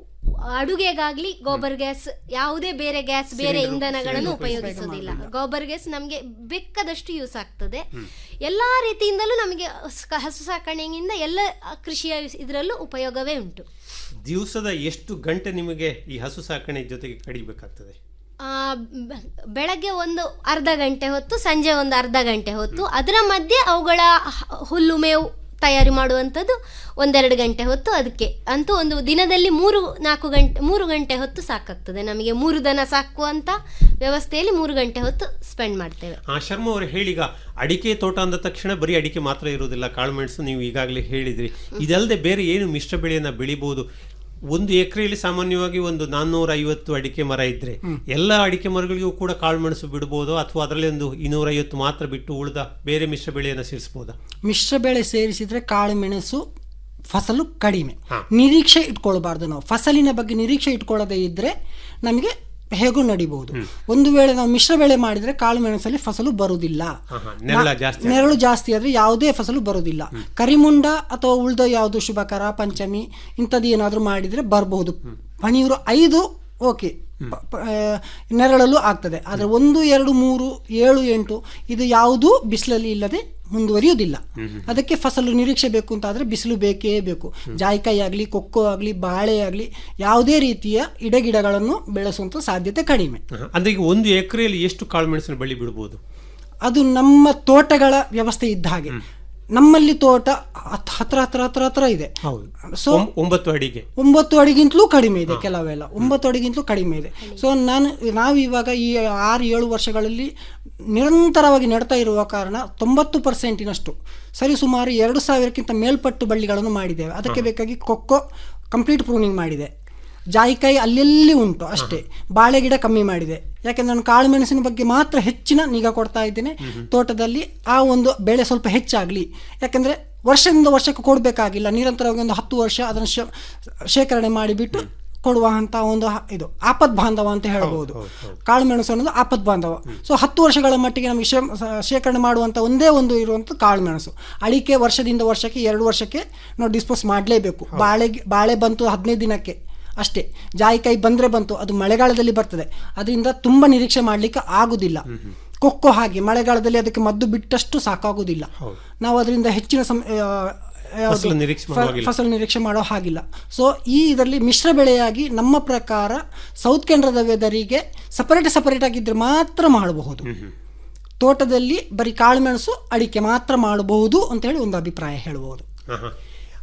ಅಡುಗೆಗಾಗ್ಲಿ ಗೋಬರ್ ಗ್ಯಾಸ್ ಯಾವುದೇ ಬೇರೆ ಗ್ಯಾಸ್ ಬೇರೆ ಸಿಲಿಂಡರ್- ಇಂಧನಗಳನ್ನು ಸಿಲಿಂಡರ್ ಉಪಯೋಗಿಸೋದಿಲ್ಲ ಉಪಯೋಗ ಗೋಬರ್ ಗ್ಯಾಸ್ ನಮಗೆ ಬೇಕಾದಷ್ಟು ಯೂಸ್ ಆಗ್ತದೆ ಎಲ್ಲಾ ರೀತಿಯಿಂದಲೂ ನಮಗೆ ಹಸ್- ಹಸು ಸಾಕಣೆಯಿಂದ ಎಲ್ಲ ಕೃಷಿಯ ಇದರಲ್ಲೂ ಉಪಯೋಗವೇ ಉಂಟು ದಿವಸದ ಎಷ್ಟು ಗಂಟೆ ನಿಮಗೆ ಈ ಹಸು ಸಾಕಣೆ ಜೊತೆಗೆ ಕಡಿಬೇಕಾಗ್ತದೆ ಆ, ಬ- ಬೆಳಗ್ಗೆ ಒಂದು ಅರ್ಧ ಗಂಟೆ ಹೊತ್ತು ಸಂಜೆ ಒಂದು ಅರ್ಧ ಗಂಟೆ ಹೊತ್ತು ಅದರ ಮಧ್ಯೆ ಅವುಗಳ ಹ- ಹುಲ್ಲು ಮೇವು ತಯಾರಿ ಮಾಡುವಂಥದ್ದು ಒಂದೆರಡು ಗಂಟೆ ಹೊತ್ತು ಅದಕ್ಕೆ ಅಂತೂ ಒಂದು ದಿನದಲ್ಲಿ ಮೂರು ನಾಲ್ಕು ಗಂಟೆ ಮೂರು ಗಂಟೆ ಹೊತ್ತು ಸಾಕಾಗ್ತದೆ ನಮಗೆ ಮೂರು ದನ ಸಾಕುವಂಥ ವ್ಯವಸ್ಥೆಯಲ್ಲಿ ಮೂರು ಗಂಟೆ ಹೊತ್ತು ಸ್ಪೆಂಡ್ ಮಾಡ್ತೇವೆ ಆ ಶರ್ಮ ಅವರು ಹೇಳೀಗ ಅಡಿಕೆ ತೋಟ ಅಂದ ತಕ್ಷಣ ಬರೀ ಅಡಿಕೆ ಮಾತ್ರ ಇರೋದಿಲ್ಲ ಕಾಳುಮೆಣಸು ನೀವು ಈಗಾಗಲೇ ಹೇಳಿದ್ರಿ ಇದಲ್ಲದೆ ಬೇರೆ ಏನು ಮಿಶ್ರ ಬೆಳೆಯನ್ನ ಬೆಳಿಬಹುದು ಒಂದು ಎಕರೆಯಲ್ಲಿ ಸಾಮಾನ್ಯವಾಗಿ ಒಂದು ನಾನ್ನೂರ ಐವತ್ತು ಅಡಿಕೆ ಮರ ಇದ್ರೆ ಎಲ್ಲ ಅಡಿಕೆ ಮರಗಳಿಗೂ ಕೂಡ ಕಾಳುಮೆಣಸು ಬಿಡಬಹುದು ಅಥವಾ ಅದರಲ್ಲಿ ಒಂದು ಇನ್ನೂರ ಐವತ್ತು ಮಾತ್ರ ಬಿಟ್ಟು ಉಳಿದ ಬೇರೆ ಮಿಶ್ರ ಬೆಳೆಯನ್ನು ಸೇರಿಸಬಹುದಾ ಮಿಶ್ರ ಬೆಳೆ ಸೇರಿಸಿದ್ರೆ ಕಾಳು ಮೆಣಸು ಫಸಲು ಕಡಿಮೆ ನಿರೀಕ್ಷೆ ಇಟ್ಕೊಳ್ಬಾರ್ದು ನಾವು ಫಸಲಿನ ಬಗ್ಗೆ ನಿರೀಕ್ಷೆ ಇಟ್ಕೊಳ್ಳದೆ ಇದ್ರೆ ನಮಗೆ ಹೇಗೂ ನಡಿಬಹುದು ಒಂದು ವೇಳೆ ನಾವು ಮಿಶ್ರ ಬೆಳೆ ಮಾಡಿದ್ರೆ ಕಾಳು ಮೆಣಸಲ್ಲಿ ಫಸಲು ಬರುವುದಿಲ್ಲ ನೆರಳ ಜಾಸ್ತಿ ನೆರಳು ಜಾಸ್ತಿ ಆದ್ರೆ ಯಾವುದೇ ಫಸಲು ಬರುವುದಿಲ್ಲ ಕರಿಮುಂಡ ಅಥವಾ ಉಳ್ದ ಯಾವುದು ಶುಭಕರ ಪಂಚಮಿ ಇಂಥದ್ದು ಏನಾದರೂ ಮಾಡಿದ್ರೆ ಬರಬಹುದು ಪಣಿಯೂರು ಐದು ಓಕೆ ಪ- ಪ- ಆ, ನೆರಳಲ್ಲೂ ಆಗ್ತದೆ ಆದರೆ ಒಂದು ಎರಡು ಮೂರು ಏಳು ಎಂಟು ಇದು ಯಾವುದೂ ಬಿಸಿಲಲ್ಲಿ ಇಲ್ಲದೆ ಮುಂದುವರಿಯುವುದಿಲ್ಲ ಅದಕ್ಕೆ ಫಸಲು ನಿರೀಕ್ಷೆ ಬೇಕು ಅಂತಾದ್ರೆ ಬಿಸಿಲು ಬೇಕೇ ಬೇಕು ಜಾಯಿಕಾಯಿ ಆಗಲಿ ಕೊಕ್ಕೋ ಆಗಲಿ ಬಾಳೆ ಆಗಲಿ ಯಾವುದೇ ರೀತಿಯ ಇಡಗಿಡಗಳನ್ನು ಬೆಳೆಸುವಂಥ ಸಾಧ್ಯತೆ ಕಡಿಮೆ ಹ, ಅಂದ್ರೆ ಈಗ ಒಂದು ಎಕರೆಯಲ್ಲಿ ಎಷ್ಟು ಕಾಳುಮೆಣಸಿನ ಬಳ್ಳಿ ಬಿಡಬಹುದು ಅದು ನಮ್ಮ ತೋಟಗಳ ವ್ಯವಸ್ಥೆ ಇದ್ದ ಹಾಗೆ ನಮ್ಮಲ್ಲಿ ತೋಟ ಹತ್- ಹತ್ರ ಹತ್ರ ಹತ್ರ ಹತ್ರ ಇದೆ ಹೌದು ಸೊ ಒಂ- ಒಂಬತ್ತು ಅಡಿಗೆ ಒಂಬತ್ತು ಅಡಿಗಿಂತಲೂ ಕಡಿಮೆ ಇದೆ ಕೆಲವೆಲ್ಲ ಒಂಬತ್ತು ಅಡಿಗಿಂತಲೂ ಕಡಿಮೆ ಇದೆ ಸೊ ನಾನು ನಾವು ಇವಾಗ ಈ ಆರು ಏಳು ವರ್ಷಗಳಲ್ಲಿ ನಿರಂತರವಾಗಿ ನೆಡ್ತಾ ಇರುವ ಕಾರಣ ತೊಂಬತ್ತು ಪರ್ಸೆಂಟಿನಷ್ಟು ಸರಿ ಸುಮಾರು ಎರಡು ಸಾವಿರಕ್ಕಿಂತ ಮೇಲ್ಪಟ್ಟು ಬಳ್ಳಿಗಳನ್ನು ಮಾಡಿದ್ದೇವೆ ಅದಕ್ಕೆ ಬೇಕಾಗಿ ಕೊಕ್ಕೋ ಕಂಪ್ಲೀಟ್ ಪ್ರೂನಿಂಗ್ ಮಾಡಿದೆ ಜಾಯಿಕಾಯಿ ಅಲ್ಲೆಲ್ಲಿ ಉಂಟು ಅಷ್ಟೇ ಬಾಳೆ ಗಿಡ ಕಮ್ಮಿ ಮಾಡಿದೆ ಯಾಕೆಂದ್ರೆ ನಾನು ಕಾಳು ಮೆಣಸಿನ ಬಗ್ಗೆ ಮಾತ್ರ ಹೆಚ್ಚಿನ ನಿಗಾ ಕೊಡ್ತಾ ಇದ್ದೇನೆ ತೋಟದಲ್ಲಿ ಆ ಒಂದು ಬೆಳೆ ಸ್ವಲ್ಪ ಹೆಚ್ಚಾಗಲಿ ಯಾಕೆಂದ್ರೆ ವರ್ಷದಿಂದ ವರ್ಷಕ್ಕೆ ಕೊಡಬೇಕಾಗಿಲ್ಲ ನಿರಂತರವಾಗಿ ಒಂದು ಹತ್ತು ವರ್ಷ ಅದನ್ನು ಶ- ಶೇಖರಣೆ ಮಾಡಿಬಿಟ್ಟು ಕೊಡುವ ಅಂತ ಒಂದು ಹ- ಇದು ಆಪದ್ ಬಾಂಧವ ಅಂತ ಹೇಳ್ಬೋದು ಕಾಳು ಮೆಣಸು ಅನ್ನೋದು ಆಪದ್ ಬಾಂಧವ ಸೊ ಹತ್ತು ವರ್ಷಗಳ ಮಟ್ಟಿಗೆ ನಮಗೆ ಶೇ- ಸ- ಶೇಖರಣೆ ಮಾಡುವಂಥ ಒಂದೇ ಒಂದು ಇರುವಂಥ ಕಾಳು ಮೆಣಸು ಅಡಿಕೆ ವರ್ಷದಿಂದ ವರ್ಷಕ್ಕೆ ಎರಡು ವರ್ಷಕ್ಕೆ ನಾವು ಡಿಸ್ಪೋಸ್ ಮಾಡಲೇಬೇಕು ಬಾಳೆ ಬಾಳೆ ಬಂತು ಹದಿನೈದು ದಿನಕ್ಕೆ ಅಷ್ಟೇ ಜಾಯಿಕಾಯಿ ಬಂದರೆ ಬಂತು ಅದು ಮಳೆಗಾಲದಲ್ಲಿ ಬರ್ತದೆ ಅದರಿಂದ ತುಂಬ ನಿರೀಕ್ಷೆ ಮಾಡಲಿಕ್ಕೆ ಆಗುದಿಲ್ಲ ಕೊಕ್ಕೋ ಹಾಗೆ ಮಳೆಗಾಲದಲ್ಲಿ ಅದಕ್ಕೆ ಮದ್ದು ಬಿಟ್ಟಷ್ಟು ಸಾಕಾಗುವುದಿಲ್ಲ ನಾವು ಅದರಿಂದ ಹೆಚ್ಚಿನ ಸಮ ಆ, ಯಾವುದು? ಫಸಲು ನಿರೀಕ್ಷೆ ಫ- ಮಾಡುವಾಗಿಲ್ಲ. ಫಸಲು ನಿರೀಕ್ಷೆ ಮಾಡೋ ಹಾಗಿಲ್ಲ ಸೊ ಈ ಇದರಲ್ಲಿ ಮಿಶ್ರ ಬೆಳೆಯಾಗಿ ನಮ್ಮ ಪ್ರಕಾರ ಸೌತ್ ಕೇಂದ್ರದ ವೆದರಿಗೆ ಸಪರೇಟ್ ಸಪರೇಟ್ ಆಗಿದ್ರೆ ಮಾತ್ರ ಮಾಡಬಹುದು ತೋಟದಲ್ಲಿ ಬರೀ ಕಾಳುಮೆಣಸು ಅಡಿಕೆ ಮಾತ್ರ ಮಾಡಬಹುದು ಅಂತ ಹೇಳಿ ಒಂದು ಅಭಿಪ್ರಾಯ ಹೇಳಬಹುದು ಹ, ಹ.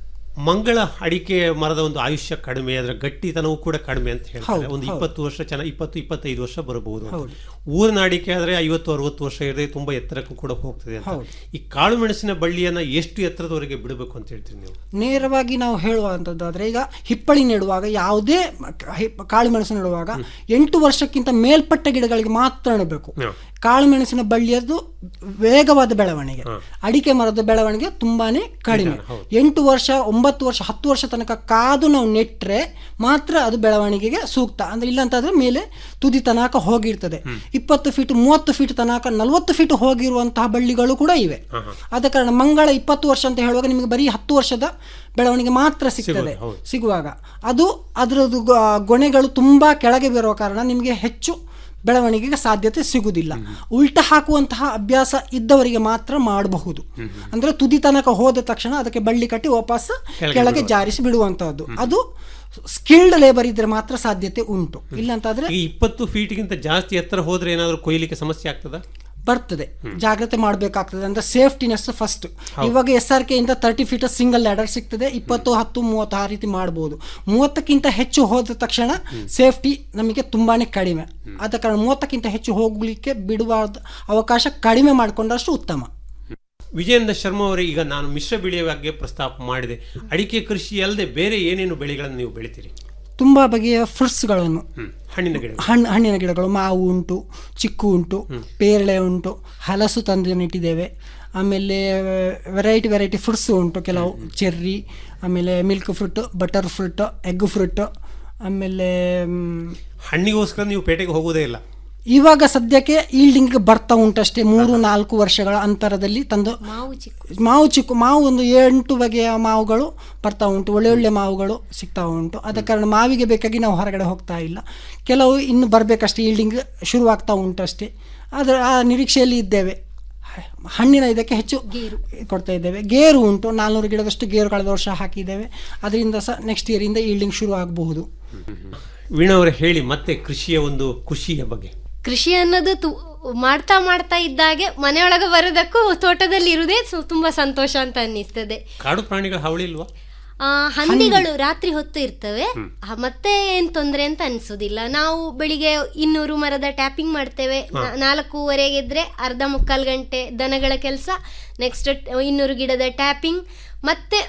ಮಂಗಳ ಅಡಿಕೆ ಮರದ ಒಂದು ಆಯುಷ್ಯ ಕಡಿಮೆ ಅದರ ಗಟ್ಟಿತನವೂ ಕೂಡ ಕಡಿಮೆ ಅಂತ ಹೇಳ್ತಾರೆ ಹೌದು, ಒಂದು ಹೌದು. ಇಪ್ಪತ್ತು ವರ್ಷ ಚೆನ್ನಾಗಿ ಇಪ್ಪತ್ತು ಇಪ್ಪತ್ತೈದು ವರ್ಷ ಬರಬಹುದು ಅಂತ. ಹೌದು. ಊರಿನ ಅಡಿಕೆ ಆದ್ರೆ ಐವತ್ತು ಅರವತ್ತು ವರ್ಷ ಇರದೆ ತುಂಬಾ ಎತ್ತರಕ್ಕೂ ಕೂಡ ಹೋಗ್ತದೆ ಅಂತ ಹೌದು. ಈ ಕಾಳು ಮೆಣಸಿನ ಬಳ್ಳಿಯನ್ನ ಎಷ್ಟು ಎತ್ತರದವರೆಗೆ ಬಿಡಬೇಕು ಅಂತ ಹೇಳ್ತೀರಿ ನೀವು ನೇರವಾಗಿ ನಾವು ಹೇಳುವಂಥದ್ದಾದ್ರೆ ಈಗ ಹಿಪ್ಪಳಿ ನೆಡುವಾಗ ಯಾವುದೇ ಕ- ಹಿಪ್- ಕಾಳು ಮೆಣಸು ನೆಡುವಾಗ ಎಂಟು ವರ್ಷಕ್ಕಿಂತ ಮೇಲ್ಪಟ್ಟ ಗಿಡಗಳಿಗೆ ಮಾತ್ರ ನೆಡಬೇಕು ಕಾಳು ಮೆಣಸಿನ ಬಳ್ಳಿಯದ್ದು ವೇಗವಾದ ಬೆಳವಣಿಗೆ ಅಡಿಕೆ ಮರದ ಬೆಳವಣಿಗೆ ತುಂಬಾನೇ ಕಡಿಮೆ ಎಂಟು ವರ್ಷ ಒಂಬತ್ತು ವರ್ಷ ಹತ್ತು ವರ್ಷ ತನಕ ಕಾದು ನಾವು ನೆಟ್ರೆ ಮಾತ್ರ ಅದು ಬೆಳವಣಿಗೆಗೆ ಸೂಕ್ತ ಅಂದ್ರೆ ಇಲ್ಲಂತಾದ್ರೆ ಮೇಲೆ ತುದಿ ತನಕ ಹೋಗಿರ್ತದೆ ಇಪ್ಪತ್ತು ಫೀಟ್ ಮೂವತ್ತು ಫೀಟ್ ತನಕ ನಲವತ್ತು ಫೀಟ್ ಹೋಗಿರುವಂತಹ ಬಳ್ಳಿಗಳು ಕೂಡ ಇವೆ ಆದ ಕಾರಣ ಮಂಗಳ ಇಪ್ಪತ್ತು ವರ್ಷ ಅಂತ ಹೇಳುವಾಗ ನಿಮಗೆ ಬರೀ ಹತ್ತು ವರ್ಷದ ಬೆಳವಣಿಗೆ ಮಾತ್ರ ಸಿಗ್ತದೆ ಸಿಗೋದು, ಹೌದು. ಸಿಗುವಾಗ ಅದು ಅದರದ್ದು ಗೊ- ಗೊನೆಗಳು ತುಂಬಾ ಕೆಳಗೆ ಬರುವ ಕಾರಣ ನಿಮಗೆ ಹೆಚ್ಚು ಬೆಳವಣಿಗೆಗೆ ಸಾಧ್ಯತೆ ಸಿಗುವುದಿಲ್ಲ ಉಲ್ಟ ಹಾಕುವಂತಹ ಅಭ್ಯಾಸ ಇದ್ದವರಿಗೆ ಮಾತ್ರ ಮಾಡಬಹುದು ಅಂದ್ರೆ ತುದಿ ತನಕ ಹೋದ ತಕ್ಷಣ ಅದಕ್ಕೆ ಬಳ್ಳಿ ಕಟ್ಟಿ ವಾಪಸ್ ಕೆಳಗೆ ಕೆಳಗೆ ಬಿಡುವ. ಜಾರಿಸಿ ಬಿಡುವಂತಹದ್ದು ಅದು ಸ್ಕಿಲ್ಡ್ ಲೇಬರ್ ಇದ್ರೆ ಮಾತ್ರ ಸಾಧ್ಯತೆ ಉಂಟು ಇಲ್ಲಂತಾದ್ರೆ ಈ ಇಪ್ಪತ್ತು ಫೀಟ್ಗಿಂತ ಜಾಸ್ತಿ ಎತ್ತರ ಹೋದ್ರೆ ಏನಾದರೂ ಕೊಯ್ಲಿಕ್ಕೆ ಸಮಸ್ಯೆ ಆಗ್ತದಾ ಬರ್ತದೆ ಜಾಗ್ರತೆ ಮಾಡಬೇಕಾಗ್ತದೆ ಅಂದ್ರೆ ಸೇಫ್ಟಿನೆಸ್ ಫಸ್ಟ್ ಹೌದು. ಇವಾಗ ಎಸ್ ಆರ್ ಕೆ ಇಂದ ತರ್ಟಿ ಫೀಟ್ ಸಿಂಗಲ್ ಲ್ಯಾಡರ್ ಸಿಗ್ತದೆ ಇಪ್ಪತ್ತು ಹತ್ತು ಮೂವತ್ತು ಆ ರೀತಿ ಮಾಡಬಹುದು ಮೂವತ್ತಕ್ಕಿಂತ ಹೆಚ್ಚು ಹೋದ ತಕ್ಷಣ ಸೇಫ್ಟಿ ನಮಗೆ ತುಂಬಾನೇ ಕಡಿಮೆ ಆದ ಕಾರಣ ಮೂವತ್ತಕ್ಕಿಂತ ಹೆಚ್ಚು ಹೋಗ್ಲಿಕ್ಕೆ ಬಿಡುವ ಅವಕಾಶ ಕಡಿಮೆ ಮಾಡಿಕೊಂಡಷ್ಟು ಉತ್ತಮ ವಿಜಯೇಂದ್ರ ಶರ್ಮಾ ಅವರೇ ಈಗ ನಾನು ಮಿಶ್ರ ಬೆಳೆಯ ಬಗ್ಗೆ ಪ್ರಸ್ತಾಪ ಮಾಡಿದೆ ಅಡಿಕೆ ಕೃಷಿ ಅಲ್ಲದೆ ಬೇರೆ ಏನೇನು ಬೆಳೆಗಳನ್ನು ನೀವು ಬೆಳಿತೀರಿ ತುಂಬಾ ಬಗೆಯ ಫ್ರೂಟ್ಸ್ಗಳನ್ನು ಹಣ್ಣಿನ ಗಿಡ ಹಣ್ಣು ಹಣ್ಣಿನ ಗಿಡಗಳು ಮಾವು ಉಂಟು ಚಿಕ್ಕು ಉಂಟು ಪೇರಳೆ ಉಂಟು ಹಲಸು ತಂದು ನೆಟ್ಟಿದ್ದೇವೆ ಆಮೇಲೆ ವೆರೈಟಿ ವೆರೈಟಿ ಫ್ರೂಟ್ಸ್ ಉಂಟು ಕೆಲವು ಚೆರ್ರಿ ಆಮೇಲೆ milk fruit butter fruit egg fruit ಆಮೇಲೆ ಮ್, ಹಣ್ಣಿಗೋಸ್ಕರ ನೀವು ಪೇಟೆಗೆ ಹೋಗುವುದೇ ಇಲ್ಲ ಇವಾಗ ಸದ್ಯಕ್ಕೆ ಈಲ್ಡಿಂಗ್ ಬರ್ತಾ ಉಂಟಷ್ಟೇ ಮೂರು ನಾಲ್ಕು ವರ್ಷಗಳ ಅಂತರದಲ್ಲಿ ತಂದು ಮಾವು ಚಿಕ್ಕು ಮಾವು ಚಿಕ್ಕು ಮಾವು ಒಂದು ಎಂಟು ಬಗೆಯ ಮಾವುಗಳು ಬರ್ತಾ ಉಂಟು ಒಳ್ಳೆ ಒಳ್ಳೆ ಮಾವುಗಳು ಸಿಗ್ತಾ ಉಂಟು ಆದ ಕಾರಣ ಮಾವಿಗೆ ಬೇಕಾಗಿ ನಾವು ಹೊರಗಡೆ ಹೋಗ್ತಾ ಇಲ್ಲ ಕೆಲವು ಇನ್ನು ಬರಬೇಕಷ್ಟೇ ಈಲ್ಡಿಂಗ್ ಶುರುವಾಗ್ತಾ ಉಂಟು ಅಷ್ಟೇ ಅದರ ಆ ನಿರೀಕ್ಷೆಯಲ್ಲಿ ಇದ್ದೇವೆ ಹಣ್ಣಿನ ಇದಕ್ಕೆ ಹೆಚ್ಚು ಕೊಡ್ತಾ ಇದ್ದೇವೆ ಗೇರು ಉಂಟು ನಾಲ್ನೂರು ಗಿಡದಷ್ಟು ಗೇರು ಕಳೆದ ವರ್ಷ ಹಾಕಿದ್ದೇವೆ ಅದರಿಂದ ಸಹ ನೆಕ್ಸ್ಟ್ ಇಯರಿಂದ ಈಲ್ಡಿಂಗ್ ಶುರು ಆಗಬಹುದು ವೀಣಾ ಅವರೇ ಹೇಳಿ ಮತ್ತೆ ಕೃಷಿಯ ಒಂದು ಖುಷಿಯ ಬಗ್ಗೆ ಕೃಷಿ ಅನ್ನೋದು ತು ಮಾಡ್ತಾ ಮಾಡ್ತಾ ಇದ್ದಾಗೆ ಮನೆಯೊಳಗೆ ಬರೋದಕ್ಕೂ ತೋಟದಲ್ಲಿ ಇರುವುದೇ ಸು- ತುಂಬಾ ಸಂತೋಷ ಅಂತ ಅನ್ನಿಸ್ತದೆ ಕಾಡು ಪ್ರಾಣಿಗಳ ಹಾವಳಿ ಇಲ್ವಾ ಆ, ಹಂದಿಗಳು ರಾತ್ರಿ ಹೊತ್ತು ಇರ್ತವೆ ಆ, ಮತ್ತೆ ಏನ್ ತೊಂದ್ರೆ ಅಂತ ಅನ್ಸೋದಿಲ್ಲ ನಾವು ಬೆಳಿಗ್ಗೆ ಇನ್ನೂರು ಮರದ ಟ್ಯಾಪಿಂಗ್ ಮಾಡ್ತೇವೆ ನಾ- ನಾಲ್ಕೂವರೆಗೆ ಇದ್ರೆ ಅರ್ಧ ಮುಕ್ಕಾಲು ಗಂಟೆ ದನಗಳ ಕೆಲಸ ನೆಕ್ಸ್ಟ್ ಇನ್ನೂರು ಗಿಡದ ಟ್ಯಾಪಿಂಗ್ ಮತ್ತೆ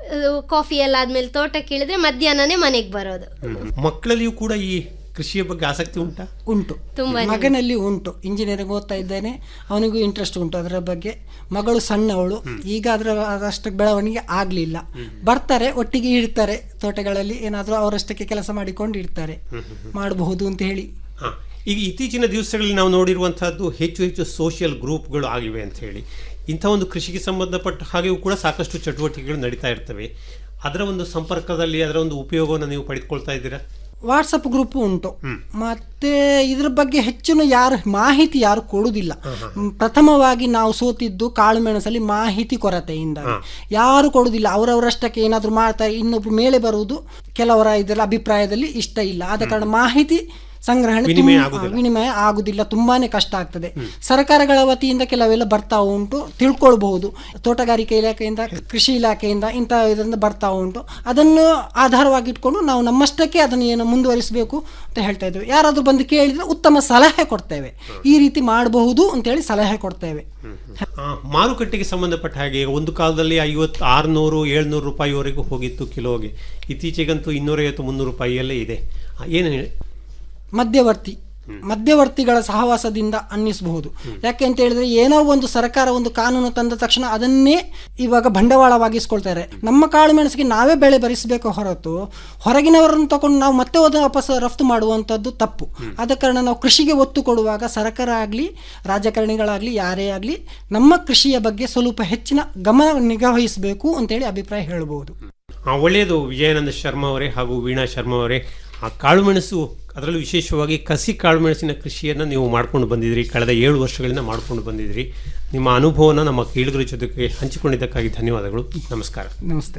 ಕಾಫಿ ಎಲ್ಲ ಆದ್ಮೇಲೆ ತೋಟಕ್ಕೆ ಇಳಿದ್ರೆ ಮಧ್ಯಾಹ್ನನೇ ಮನೆಗೆ ಬರೋದು ಮಕ್ಕಳಲ್ಲಿಯೂ ಕೂಡ ಈ ಕೃಷಿಯ ಬಗ್ಗೆ ಆಸಕ್ತಿ ಉಂಟಾ ಉಂಟು ತುಂಬಾ ಮಗನಲ್ಲಿ ಉಂಟು ಇಂಜಿನಿಯರಿಂಗ್ ಓದ್ತಾ ಇದ್ದಾನೆ ಅವನಿಗೂ ಇಂಟ್ರೆಸ್ಟ್ ಉಂಟು ಅದರ ಬಗ್ಗೆ ಮಗಳು ಸಣ್ಣವಳು ಈಗ ಅದರ ಅದಷ್ಟು ಬೆಳವಣಿಗೆ ಆಗಲಿಲ್ಲ ಬರ್ತಾರೆ ಒಟ್ಟಿಗೆ ಇಡ್ತಾರೆ ತೋಟಗಳಲ್ಲಿ ಏನಾದರೂ ಅವರಷ್ಟಕ್ಕೆ ಕೆಲಸ ಮಾಡಿಕೊಂಡು ಇಡ್ತಾರೆ ಮಾಡಬಹುದು ಅಂತ ಹೇಳಿ ಹಾ. ಈಗ ಇತ್ತೀಚಿನ ದಿವಸಗಳಲ್ಲಿ ನಾವು ನೋಡಿರುವಂತಹದ್ದು ಹೆಚ್ಚು ಹೆಚ್ಚು ಸೋಷಿಯಲ್ ಗ್ರೂಪ್ಗಳು ಆಗಿವೆ ಅಂತ ಹೇಳಿ ಇಂಥ ಒಂದು ಕೃಷಿಗೆ ಸಂಬಂಧಪಟ್ಟ ಹಾಗೆಯೂ ಕೂಡ ಸಾಕಷ್ಟು ಚಟುವಟಿಕೆಗಳು ನಡೀತಾ ಇರ್ತವೆ ಅದರ ಒಂದು ಸಂಪರ್ಕದಲ್ಲಿ ಅದರ ಒಂದು ಉಪಯೋಗವನ್ನು ನೀವು ಪಡೆದುಕೊಳ್ತಾ ಇದ್ದೀರಾ ವಾಟ್ಸಪ್ ಗ್ರೂಪ್ ಉಂಟು ಮತ್ತೆ ಇದ್ರ ಬಗ್ಗೆ ಹೆಚ್ಚಿನ ಯಾರು ಮಾಹಿತಿ ಯಾರು ಕೊಡುವುದಿಲ್ಲ ಮ್, ಪ್ರಥಮವಾಗಿ ನಾವು ಸೋತಿದ್ದು ಕಾಳು ಮೆಣಸಲ್ಲಿ ಮಾಹಿತಿ ಕೊರತೆಯಿಂದ ಯಾರು ಕೊಡುವುದಿಲ್ಲ ಅವರವರಷ್ಟಕ್ಕೆ ಏನಾದರೂ ಮಾಡ್ತಾರೆ ಇನ್ನೊಬ್ರು ಮೇಲೆ ಬರುವುದು ಕೆಲವರ ಇದರ ಅಭಿಪ್ರಾಯದಲ್ಲಿ ಇಷ್ಟ ಇಲ್ಲ ಆದ ಕಾರಣ ಮಾಹಿತಿ ಸಂಗ್ರಹಣೆ ವಿನಿಮಯ ತುಂಬ- ಆಗುದಿಲ್ಲ. ವಿನಿಮಯ ಆಗುದಿಲ್ಲ ತುಂಬಾನೇ ಕಷ್ಟ ಆಗ್ತದೆ ಸರ್ಕಾರಗಳ ವತಿಯಿಂದ ಕೆಲವೆಲ್ಲ ಬರ್ತಾ ಉಂಟು ತಿಳ್ಕೊಳ್ಬಹುದು ತೋಟಗಾರಿಕೆ ಇಲಾಖೆಯಿಂದ ಕೃಷಿ ಇಲಾಖೆಯಿಂದ ಇಂಥ ಇದರಿಂದ ಬರ್ತಾ ಉಂಟು ಅದನ್ನು ಆಧಾರವಾಗಿ ಇಟ್ಕೊಂಡು ನಾವು ನಮ್ಮಷ್ಟಕ್ಕೆ ಅದನ್ನು ಏನು ಮುಂದುವರಿಸಬೇಕು ಅಂತ ಹೇಳ್ತಾ ಇದ್ದೇವೆ ಯಾರಾದರೂ ಬಂದು ಕೇಳಿದ್ರೆ ಉತ್ತಮ ಸಲಹೆ ಕೊಡ್ತೇವೆ ಈ ರೀತಿ ಮಾಡಬಹುದು ಅಂತೇಳಿ ಸಲಹೆ ಕೊಡ್ತೇವೆ ಆ, ಮಾರುಕಟ್ಟೆಗೆ ಸಂಬಂಧಪಟ್ಟ ಹಾಗೆ ಈಗ ಒಂದು ಕಾಲದಲ್ಲಿ ಐವತ್ತು ಆರುನೂರು ಏಳ್ನೂರು ರೂಪಾಯಿವರೆಗೂ ಹೋಗಿತ್ತು ಕಿಲೋಗೆ ಇತ್ತೀಚೆಗಂತೂ ಇನ್ನೂರೈವತ್ತು ಮುನ್ನೂರು ರೂಪಾಯಿಯಲ್ಲೇ ಇದೆ ಆ, ಏನು ಹೇಳಿ ಮಧ್ಯವರ್ತಿ ಮಧ್ಯವರ್ತಿಗಳ ಸಹವಾಸದಿಂದ ಅನ್ನಿಸಬಹುದು ಯಾಕೆ ಅಂತ ಹೇಳಿದ್ರೆ ಏನೋ ಒಂದು ಸರ್ಕಾರ ಒಂದು ಕಾನೂನು ತಂದ ತಕ್ಷಣ ಅದನ್ನೇ ಇವಾಗ ಬಂಡವಾಳವಾಗಿಸ್ಕೊಳ್ತಾರೆ ನಮ್ಮ ಕಾಳು ಮೆಣಸಿಗೆ ನಾವೇ ಬೆಳೆ ಭರಿಸಬೇಕು ಹೊರತು ಹೊರಗಿನವರನ್ನು ತಗೊಂಡು ನಾವು ಮತ್ತೆ ಅದನ್ನು ವಾಪಸ್ ರಫ್ತು ಮಾಡುವಂಥದ್ದು ತಪ್ಪು ಆದ ಕಾರಣ ನಾವು ಕೃಷಿಗೆ ಒತ್ತು ಕೊಡುವಾಗ ಸರ್ಕಾರ ಆಗಲಿ ರಾಜಕಾರಣಿಗಳಾಗಲಿ ಯಾರೇ ಆಗಲಿ ನಮ್ಮ ಕೃಷಿಯ ಬಗ್ಗೆ ಸ್ವಲ್ಪ ಹೆಚ್ಚಿನ ಗಮನ ನಿಗಾ ವಹಿಸಬೇಕು ಅಂತೇಳಿ ಅಭಿಪ್ರಾಯ ಹೇಳಬಹುದು ಆ, ಒಳ್ಳೆಯದು ವಿಜಯಾನಂದ ಶರ್ಮಾ ಅವರೇ ಹಾಗೂ ವೀಣಾ ಶರ್ಮಾ ಅವರೇ ಆ ಕಾಳುಮೆಣಸು ಅದರಲ್ಲೂ ವಿಶೇಷವಾಗಿ ಕಸಿ ಕಾಳುಮೆಣಸಿನ ಕೃಷಿಯನ್ನು ನೀವು ಮಾಡ್ಕೊಂಡು ಬಂದಿದ್ದೀರಿ ಕಳೆದ ಏಳು ವರ್ಷಗಳಿಂದ ಮಾಡ್ಕೊಂಡು ಬಂದಿದ್ದೀರಿ ನಿಮ್ಮ ಅನುಭವನ ನಮ್ಮ ಕೇಳುಗರ ಜೊತೆಗೆ ಹಂಚಿಕೊಂಡಿದ್ದಕ್ಕಾಗಿ ಧನ್ಯವಾದಗಳು ನಮಸ್ಕಾರ ನಮಸ್ತೆ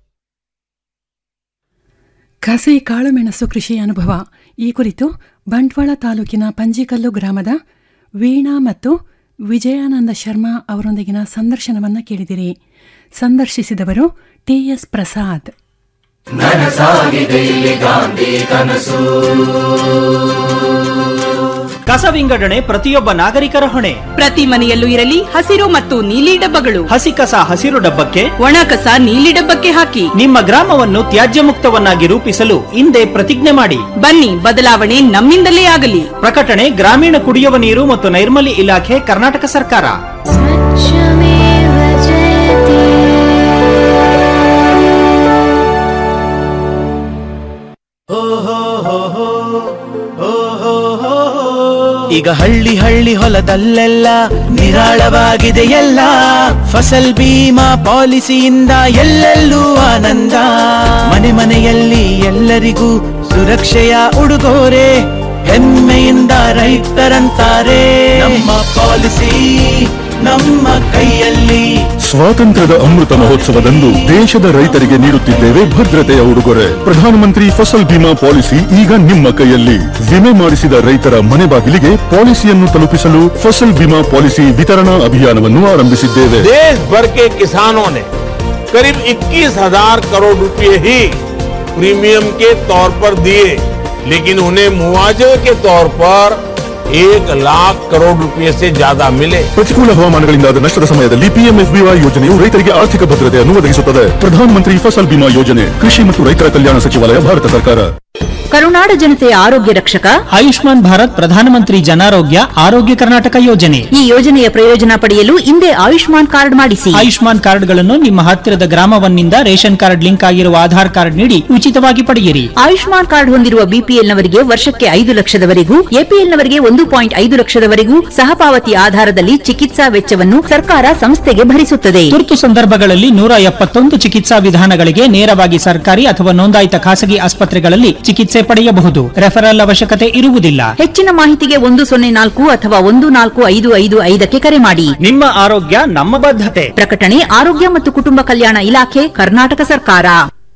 ಕಸಿ ಕಾಳುಮೆಣಸು ಕೃಷಿ ಅನುಭವ ಈ ಕುರಿತು ಬಂಟ್ವಾಳ ತಾಲೂಕಿನ ಪಂಜಿಕಲ್ಲು ಗ್ರಾಮದ ವೀಣಾ ಮತ್ತು ವಿಜಯಾನಂದ ಶರ್ಮಾ ಅವರೊಂದಿಗಿನ ಸಂದರ್ಶನವನ್ನ ಕೇಳಿದಿರಿ ಸಂದರ್ಶಿಸಿದವರು ಟಿಎಸ್ ಪ್ರಸಾದ್ ನನಸಾಗಿದೆ ಇಲ್ಲಿ ಗಾಂಧಿ ಕನಸು ಕಸ ವಿಂಗಡಣೆ ಪ್ರತಿಯೊಬ್ಬ ನಾಗರಿಕರ ಹೊಣೆ ಪ್ರತಿ ಮನೆಯಲ್ಲೂ ಇರಲಿ ಹಸಿರು ಮತ್ತು ನೀಲಿ ಡಬ್ಬಗಳು ಹಸಿ ಕಸ ಹಸಿರು ಡಬ್ಬಕ್ಕೆ ಒಣ ಕಸ ನೀಲಿ ಡಬ್ಬಕ್ಕೆ ಹಾಕಿ ನಿಮ್ಮ ಗ್ರಾಮವನ್ನು ತ್ಯಾಜ್ಯ ಮುಕ್ತವನ್ನಾಗಿ ರೂಪಿಸಲು ಹಿಂದೆ ಪ್ರತಿಜ್ಞೆ ಮಾಡಿ ಬನ್ನಿ ಬದಲಾವಣೆ ನಮ್ಮಿಂದಲೇ ಆಗಲಿ ಪ್ರಕಟಣೆ ಗ್ರಾಮೀಣ ಕುಡಿಯುವ ನೀರು ಮತ್ತು ನೈರ್ಮಲ್ಯ ಇಲಾಖೆ ಕರ್ನಾಟಕ ಸರ್ಕಾರ ಈಗ ಹಳ್ಳಿ ಹಳ್ಳಿ ಹೊಲದಲ್ಲೆಲ್ಲ ನಿರಾಳವಾಗಿದೆ ಎಲ್ಲ ಫಸಲ್ ಬೀಮಾ ಪಾಲಿಸಿಯಿಂದ ಎಲ್ಲೆಲ್ಲೂ ಆನಂದ ಮನೆ ಮನೆಯಲ್ಲಿ ಎಲ್ಲರಿಗೂ ಸುರಕ್ಷೆಯ ಉಡುಗೊರೆ ಹೆಮ್ಮೆಯಿಂದ ರೈತರಂತಾರೆ ನಮ್ಮ ಪಾಲಿಸಿ ನಮ್ಮ ಕೈಯಲ್ಲಿ ಸ್ವಾತಂತ್ರ್ಯದ ಅಮೃತ ಮಹೋತ್ಸವದಂದು ದೇಶದ ರೈತರಿಗೆ ನೀಡುತ್ತಿದ್ದೇವೆ ಭದ್ರತೆಯ ಉಡುಗೊರೆ ಪ್ರಧಾನಮಂತ್ರಿ ಫಸಲ್ ಬಿಮಾ ಪಾಲಿಸಿ ಈಗ ನಿಮ್ಮ ಕೈಯಲ್ಲಿ ವಿಮೆ ಮಾಡಿಸಿದ ರೈತರ ಮನೆ ಬಾಗಿಲಿಗೆ ಪಾಲಿಸಿಯನ್ನು ತಲುಪಿಸಲು ಫಸಲ್ ಬಿಮಾ ಪಾಲಿಸಿ ವಿತರಣಾ ಅಭಿಯಾನವನ್ನು ಆರಂಭಿಸಿದ್ದೇವೆ देश भर के किसानों ने करीब 21,000 करोड़ रुपए ही प्रीमियम के तौर पर दिए लेकिन उन्हें मुआवजे के तौर पर एक लाख करोड़ रुपए से ज्यादा मिले ಪ್ರತಿಕೂಲ ಹವಾಮಾನಗಳಿಂದಾದ ನಷ್ಟದ ಸಮಯದಲ್ಲಿ ಪಿಎಂಎಫ್ಬಿವೈ ಯೋಜನೆಯು ರೈತರಿಗೆ ಆರ್ಥಿಕ ಭದ್ರತೆಯನ್ನು ಒದಗಿಸುತ್ತದೆ ಪ್ರಧಾನಮಂತ್ರಿ ಫಸಲ್ ಬಿಮಾ ಯೋಜನೆ ಕೃಷಿ ಮತ್ತು ರೈತರ ಕಲ್ಯಾಣ ಸಚಿವಾಲಯ ಭಾರತ ಸರ್ಕಾರ ಕರುನಾಡ ಜನತೆಯ ಆರೋಗ್ಯ ರಕ್ಷಕ ಆಯುಷ್ಮಾನ್ ಭಾರತ್ ಪ್ರಧಾನಮಂತ್ರಿ ಜನಾರೋಗ್ಯ ಆರೋಗ್ಯ ಕರ್ನಾಟಕ ಯೋಜನೆ ಈ ಯೋಜನೆಯ ಪ್ರಯೋಜನ ಪಡೆಯಲು ಹಿಂದೆ ಆಯುಷ್ಮಾನ್ ಕಾರ್ಡ್ ಮಾಡಿಸಿ ಆಯುಷ್ಮಾನ್ ಕಾರ್ಡ್ಗಳನ್ನು ನಿಮ್ಮ ಹತ್ತಿರದ ಗ್ರಾಮವನ್ನಿಂದ ರೇಷನ್ ಕಾರ್ಡ್ ಲಿಂಕ್ ಆಗಿರುವ ಆಧಾರ್ ಕಾರ್ಡ್ ನೀಡಿ ಉಚಿತವಾಗಿ ಪಡೆಯಿರಿ ಆಯುಷ್ಮಾನ್ ಕಾರ್ಡ್ ಹೊಂದಿರುವ ಬಿಪಿಎಲ್ನವರಿಗೆ ವರ್ಷಕ್ಕೆ ಐದು ಲಕ್ಷದವರೆಗೂ ಎಪಿಎಲ್ನವರಿಗೆ ಒಂದು ಪಾಯಿಂಟ್ ಐದು ಲಕ್ಷದವರೆಗೂ ಸಹಪಾವತಿ ಆಧಾರದಲ್ಲಿ ಚಿಕಿತ್ಸಾ ವೆಚ್ಚವನ್ನು ಸರ್ಕಾರ ಸಂಸ್ಥೆಗೆ ಭರಿಸುತ್ತದೆ ತುರ್ತು ಸಂದರ್ಭಗಳಲ್ಲಿ ನೂರ ಎಪ್ಪತ್ತೊಂದು ಚಿಕಿತ್ಸಾ ವಿಧಾನಗಳಿಗೆ ನೇರವಾಗಿ ಸರ್ಕಾರಿ ಅಥವಾ ನೋಂದಾಯಿತ ಖಾಸಗಿ ಆಸ್ಪತ್ರೆಗಳಲ್ಲಿ ಚಿಕಿತ್ಸೆ ಪಡೆಯಬಹುದು ರೆಫರಲ್ ಅವಶ್ಯಕತೆ ಇರುವುದಿಲ್ಲ ಹೆಚ್ಚಿನ ಮಾಹಿತಿಗೆ ಒಂದು ಸೊನ್ನೆ ನಾಲ್ಕು ಅಥವಾ ಒಂದು ನಾಲ್ಕು ಐದು ಐದು ಐದಕ್ಕೆ ಕರೆ ಮಾಡಿ ನಿಮ್ಮ ಆರೋಗ್ಯ ನಮ್ಮ ಬದ್ಧತೆ ಪ್ರಕಟಣೆ ಆರೋಗ್ಯ ಮತ್ತು ಕುಟುಂಬ ಕಲ್ಯಾಣ ಇಲಾಖೆ ಕರ್ನಾಟಕ ಸರ್ಕಾರ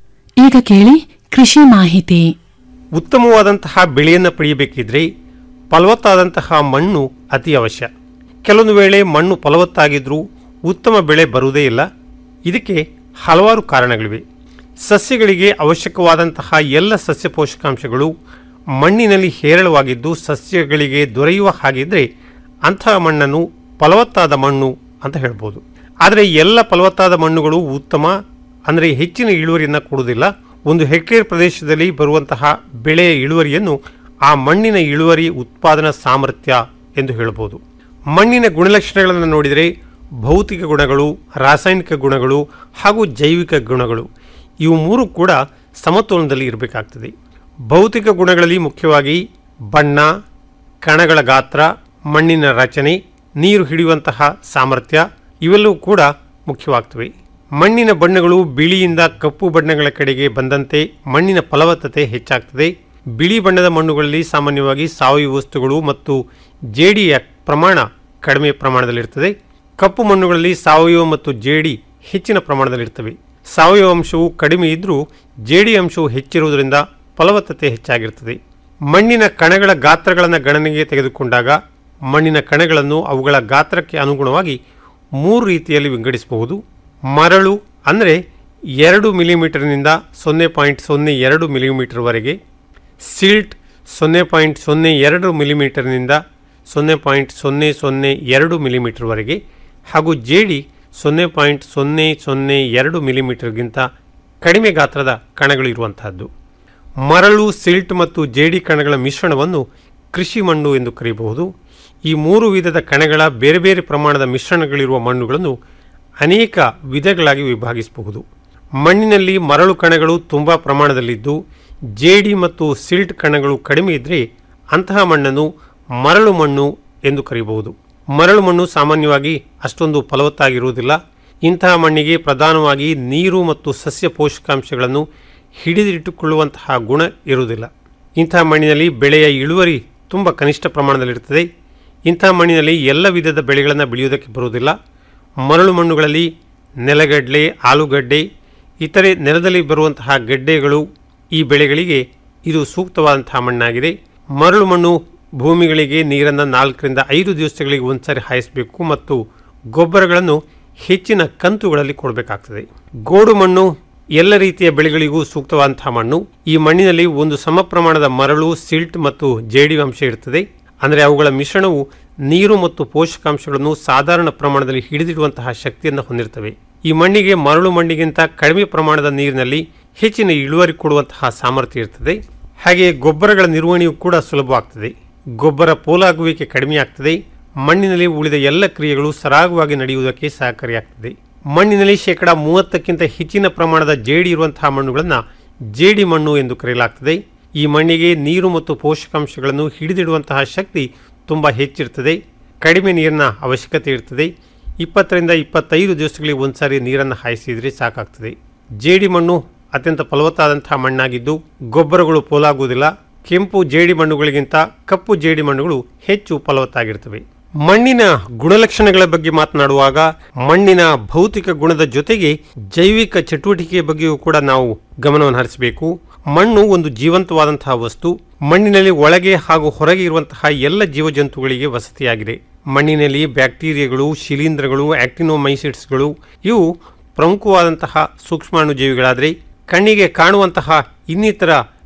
ಈಗ ಕೇಳಿ ಕೃಷಿ ಮಾಹಿತಿ ಉತ್ತಮವಾದಂತಹ ಬೆಳೆಯನ್ನು ಪಡೆಯಬೇಕಿದ್ರೆ ಫಲವತ್ತಾದಂತಹ ಮಣ್ಣು ಅತಿ ಅವಶ್ಯ ಕೆಲವೊಂದು ವೇಳೆ ಮಣ್ಣು ಫಲವತ್ತಾಗಿದ್ರೂ ಉತ್ತಮ ಬೆಳೆ ಬರುವುದೇ ಇಲ್ಲ ಇದಕ್ಕೆ ಹಲವಾರು ಕಾರಣಗಳಿವೆ ಸಸ್ಯಗಳಿಗೆ ಅವಶ್ಯಕವಾದಂತಹ ಎಲ್ಲ ಸಸ್ಯ ಪೋಷಕಾಂಶಗಳು ಮಣ್ಣಿನಲ್ಲಿ ಹೇರಳವಾಗಿದ್ದು ಸಸ್ಯಗಳಿಗೆ ದೊರೆಯುವ ಹಾಗಿದ್ರೆ ಅಂತಹ ಮಣ್ಣನ್ನು ಫಲವತ್ತಾದ ಮಣ್ಣು ಅಂತ ಹೇಳ್ಬೋದು ಆದರೆ ಎಲ್ಲ ಫಲವತ್ತಾದ ಮಣ್ಣುಗಳು ಉತ್ತಮ ಅಂದರೆ ಹೆಚ್ಚಿನ ಇಳುವರಿಯನ್ನು ಕೊಡುವುದಿಲ್ಲ ಒಂದು ಹೆಕ್ಟೇರ್ ಪ್ರದೇಶದಲ್ಲಿ ಬರುವಂತಹ ಬೆಳೆಯ ಇಳುವರಿಯನ್ನು ಆ ಮಣ್ಣಿನ ಇಳುವರಿ ಉತ್ಪಾದನಾ ಸಾಮರ್ಥ್ಯ ಎಂದು ಹೇಳ್ಬೋದು ಮಣ್ಣಿನ ಗುಣಲಕ್ಷಣಗಳನ್ನು ನೋಡಿದರೆ ಭೌತಿಕ ಗುಣಗಳು ರಾಸಾಯನಿಕ ಗುಣಗಳು ಹಾಗೂ ಜೈವಿಕ ಗುಣಗಳು ಇವು ಮೂರು ಕೂಡ ಸಮತೋಲನದಲ್ಲಿ ಇರಬೇಕಾಗ್ತದೆ ಭೌತಿಕ ಗುಣಗಳಲ್ಲಿ ಮುಖ್ಯವಾಗಿ ಬಣ್ಣ ಕಣಗಳ ಗಾತ್ರ ಮಣ್ಣಿನ ರಚನೆ ನೀರು ಹಿಡಿಯುವಂತಹ ಸಾಮರ್ಥ್ಯ ಇವೆಲ್ಲವೂ ಕೂಡ ಮುಖ್ಯವಾಗ್ತವೆ ಮಣ್ಣಿನ ಬಣ್ಣಗಳು ಬಿಳಿಯಿಂದ ಕಪ್ಪು ಬಣ್ಣಗಳ ಕಡೆಗೆ ಬಂದಂತೆ ಮಣ್ಣಿನ ಫಲವತ್ತತೆ ಹೆಚ್ಚಾಗ್ತದೆ ಬಿಳಿ ಬಣ್ಣದ ಮಣ್ಣುಗಳಲ್ಲಿ ಸಾಮಾನ್ಯವಾಗಿ ಸಾವಯವ ವಸ್ತುಗಳು ಮತ್ತು ಜೇಡಿಯ ಪ್ರಮಾಣ ಕಡಿಮೆ ಪ್ರಮಾಣದಲ್ಲಿರ್ತದೆ ಕಪ್ಪು ಮಣ್ಣುಗಳಲ್ಲಿ ಸಾವಯವ ಮತ್ತು ಜೇಡಿ ಹೆಚ್ಚಿನ ಪ್ರಮಾಣದಲ್ಲಿರ್ತವೆ ಸಾವಯವ ಅಂಶವು ಕಡಿಮೆ ಇದ್ದರೂ ಜೇಡಿ ಅಂಶವು ಹೆಚ್ಚಿರುವುದರಿಂದ ಫಲವತ್ತತೆ ಹೆಚ್ಚಾಗಿರ್ತದೆ ಮಣ್ಣಿನ ಕಣಗಳ ಗಾತ್ರಗಳನ್ನು ಗಣನೆಗೆ ತೆಗೆದುಕೊಂಡಾಗ ಮಣ್ಣಿನ ಕಣಗಳನ್ನು ಅವುಗಳ ಗಾತ್ರಕ್ಕೆ ಅನುಗುಣವಾಗಿ ಮೂರು ರೀತಿಯಲ್ಲಿ ವಿಂಗಡಿಸಬಹುದು ಮರಳು ಅಂದರೆ ಎರಡು ಮಿಲಿಮೀಟರ್ನಿಂದ ಸೊನ್ನೆ ಪಾಯಿಂಟ್ ಸೊನ್ನೆ ಎರಡು ಮಿಲಿಮೀಟರ್ವರೆಗೆ ಸಿಲ್ಟ್ ಸೊನ್ನೆ ಪಾಯಿಂಟ್ ಸೊನ್ನೆ ಎರಡು ಮಿಲಿಮೀಟರ್ನಿಂದ ಸೊನ್ನೆ ಪಾಯಿಂಟ್ ಸೊನ್ನೆ ಸೊನ್ನೆ ಎರಡು ಮಿಲಿಮೀಟರ್ವರೆಗೆ ಹಾಗೂ ಜೇಡಿ ಸೊನ್ನೆ ಪಾಯಿಂಟ್ ಸೊನ್ನೆ ಸೊನ್ನೆ ಎರಡು ಮಿಲಿಮೀಟರ್ಗಿಂತ ಕಡಿಮೆ ಗಾತ್ರದ ಕಣಗಳು ಇರುವಂತಹದ್ದು ಮರಳು ಸಿಲ್ಟ್ ಮತ್ತು ಜೇಡಿ ಕಣಗಳ ಮಿಶ್ರಣವನ್ನು ಕೃಷಿ ಮಣ್ಣು ಎಂದು ಕರೆಯಬಹುದು ಈ ಮೂರು ವಿಧದ ಕಣಗಳ ಬೇರೆ ಬೇರೆ ಪ್ರಮಾಣದ ಮಿಶ್ರಣಗಳಿರುವ ಮಣ್ಣುಗಳನ್ನು ಅನೇಕ ವಿಧಗಳಾಗಿ ವಿಭಾಗಿಸಬಹುದು ಮಣ್ಣಿನಲ್ಲಿ ಮರಳು ಕಣಗಳು ತುಂಬ ಪ್ರಮಾಣದಲ್ಲಿದ್ದು ಜೇಡಿ ಮತ್ತು ಸಿಲ್ಟ್ ಕಣಗಳು ಕಡಿಮೆ ಇದ್ದರೆ ಅಂತಹ ಮಣ್ಣನ್ನು ಮರಳು ಮಣ್ಣು ಎಂದು ಕರೆಯಬಹುದು ಮರಳು ಮಣ್ಣು ಸಾಮಾನ್ಯವಾಗಿ ಅಷ್ಟೊಂದು ಫಲವತ್ತಾಗಿರುವುದಿಲ್ಲ ಇಂತಹ ಮಣ್ಣಿಗೆ ಪ್ರಧಾನವಾಗಿ ನೀರು ಮತ್ತು ಸಸ್ಯ ಪೋಷಕಾಂಶಗಳನ್ನು ಹಿಡಿದಿಟ್ಟುಕೊಳ್ಳುವಂತಹ ಗುಣ ಇರುವುದಿಲ್ಲ ಇಂತಹ ಮಣ್ಣಿನಲ್ಲಿ ಬೆಳೆಯ ಇಳುವರಿ ತುಂಬ ಕನಿಷ್ಠ ಪ್ರಮಾಣದಲ್ಲಿರುತ್ತದೆ ಇಂತಹ ಮಣ್ಣಿನಲ್ಲಿ ಎಲ್ಲ ವಿಧದ ಬೆಳೆಗಳನ್ನು ಬೆಳೆಯುವುದಕ್ಕೆ ಬರುವುದಿಲ್ಲ ಮರಳು ಮಣ್ಣುಗಳಲ್ಲಿ ನೆಲಗಡಲೆ ಆಲೂಗಡ್ಡೆ ಇತರೆ ನೆಲದಲ್ಲಿ ಬರುವಂತಹ ಗಡ್ಡೆಗಳು ಈ ಬೆಳೆಗಳಿಗೆ ಇದು ಸೂಕ್ತವಾದಂತಹ ಮಣ್ಣಾಗಿದೆ ಮರಳು ಮಣ್ಣು ಭೂಮಿಗಳಿಗೆ ನೀರನ್ನು ನಾಲ್ಕರಿಂದ ಐದು ದಿವಸಗಳಿಗೆ ಒಂದ್ಸರಿ ಹಾಯಿಸಬೇಕು ಮತ್ತು ಗೊಬ್ಬರಗಳನ್ನು ಹೆಚ್ಚಿನ ಕಂತುಗಳಲ್ಲಿ ಕೊಡಬೇಕಾಗ್ತದೆ ಗೋಡು ಮಣ್ಣು ಎಲ್ಲ ರೀತಿಯ ಬೆಳೆಗಳಿಗೂ ಸೂಕ್ತವಾದಂತಹ ಮಣ್ಣು ಈ ಮಣ್ಣಿನಲ್ಲಿ ಒಂದು ಸಮ ಪ್ರಮಾಣದ ಮರಳು ಸಿಲ್ಟ್ ಮತ್ತು ಜೇಡಿ ಅಂಶ ಇರ್ತದೆ ಅಂದರೆ ಅವುಗಳ ಮಿಶ್ರಣವು ನೀರು ಮತ್ತು ಪೋಷಕಾಂಶಗಳನ್ನು ಸಾಧಾರಣ ಪ್ರಮಾಣದಲ್ಲಿ ಹಿಡಿದಿಡುವಂತಹ ಶಕ್ತಿಯನ್ನು ಹೊಂದಿರ್ತವೆ ಈ ಮಣ್ಣಿಗೆ ಮರಳು ಮಣ್ಣಿಗಿಂತ ಕಡಿಮೆ ಪ್ರಮಾಣದ ನೀರಿನಲ್ಲಿ ಹೆಚ್ಚಿನ ಇಳುವರಿ ಕೊಡುವಂತಹ ಸಾಮರ್ಥ್ಯ ಇರ್ತದೆ ಹಾಗೆಯೇ ಗೊಬ್ಬರಗಳ ನಿರ್ವಹಣೆಯು ಕೂಡ ಸುಲಭವಾಗ್ತದೆ ಗೊಬ್ಬರ ಪೋಲಾಗುವಿಕೆ ಕಡಿಮೆಯಾಗ್ತದೆ ಮಣ್ಣಿನಲ್ಲಿ ಉಳಿದ ಎಲ್ಲ ಕ್ರಿಯೆಗಳು ಸರಾಗವಾಗಿ ನಡೆಯುವುದಕ್ಕೆ ಸಹಕಾರಿಯಾಗ್ತದೆ ಮಣ್ಣಿನಲ್ಲಿ ಶೇಕಡ ಮೂವತ್ತಕ್ಕಿಂತ ಹೆಚ್ಚಿನ ಪ್ರಮಾಣದ ಜೇಡಿ ಇರುವಂತಹ ಮಣ್ಣುಗಳನ್ನು ಜೇಡಿ ಮಣ್ಣು ಎಂದು ಕರೆಯಲಾಗ್ತದೆ ಈ ಮಣ್ಣಿಗೆ ನೀರು ಮತ್ತು ಪೋಷಕಾಂಶಗಳನ್ನು ಹಿಡಿದಿಡುವಂತಹ ಶಕ್ತಿ ತುಂಬ ಹೆಚ್ಚಿರ್ತದೆ ಕಡಿಮೆ ನೀರಿನ ಅವಶ್ಯಕತೆ ಇರ್ತದೆ ಇಪ್ಪತ್ತರಿಂದ ಇಪ್ಪತ್ತೈದು ದಿವಸಗಳಿಗೆ ಒಂದ್ಸಾರಿ ನೀರನ್ನು ಹಾಯಿಸಿದರೆ ಸಾಕಾಗ್ತದೆ ಜೇಡಿ ಮಣ್ಣು ಅತ್ಯಂತ ಫಲವತ್ತಾದಂತಹ ಮಣ್ಣಾಗಿದ್ದು ಗೊಬ್ಬರಗಳು ಪೋಲಾಗುವುದಿಲ್ಲ ಕೆಂಪು ಜೇಡಿ ಮಣ್ಣುಗಳಿಗಿಂತ ಕಪ್ಪು ಜೇಡಿ ಮಣ್ಣುಗಳು ಹೆಚ್ಚು ಫಲವತ್ತಾಗಿರ್ತವೆ ಮಣ್ಣಿನ ಗುಣಲಕ್ಷಣಗಳ ಬಗ್ಗೆ ಮಾತನಾಡುವಾಗ ಮಣ್ಣಿನ ಭೌತಿಕ ಗುಣದ ಜೊತೆಗೆ ಜೈವಿಕ ಚಟುವಟಿಕೆಯ ಬಗ್ಗೆಯೂ ಕೂಡ ನಾವು ಗಮನವನ್ನು ಹರಿಸಬೇಕು ಮಣ್ಣು ಒಂದು ಜೀವಂತವಾದಂತಹ ವಸ್ತು ಮಣ್ಣಿನಲ್ಲಿ ಒಳಗೆ ಹಾಗೂ ಹೊರಗೆ ಇರುವಂತಹ ಎಲ್ಲ ಜೀವಜಂತುಗಳಿಗೆ ವಸತಿಯಾಗಿದೆ ಮಣ್ಣಿನಲ್ಲಿ ಬ್ಯಾಕ್ಟೀರಿಯಾಗಳು ಶಿಲೀಂಧ್ರಗಳು ಆಕ್ಟಿನೋಮೈಸಿಟ್ಸ್ಗಳು ಇವು ಪ್ರಮುಖವಾದಂತಹ ಸೂಕ್ಷ್ಮಾಣುಜೀವಿಗಳಾದರೆ ಕಣ್ಣಿಗೆ ಕಾಣುವಂತಹ ಇನ್ನಿತರ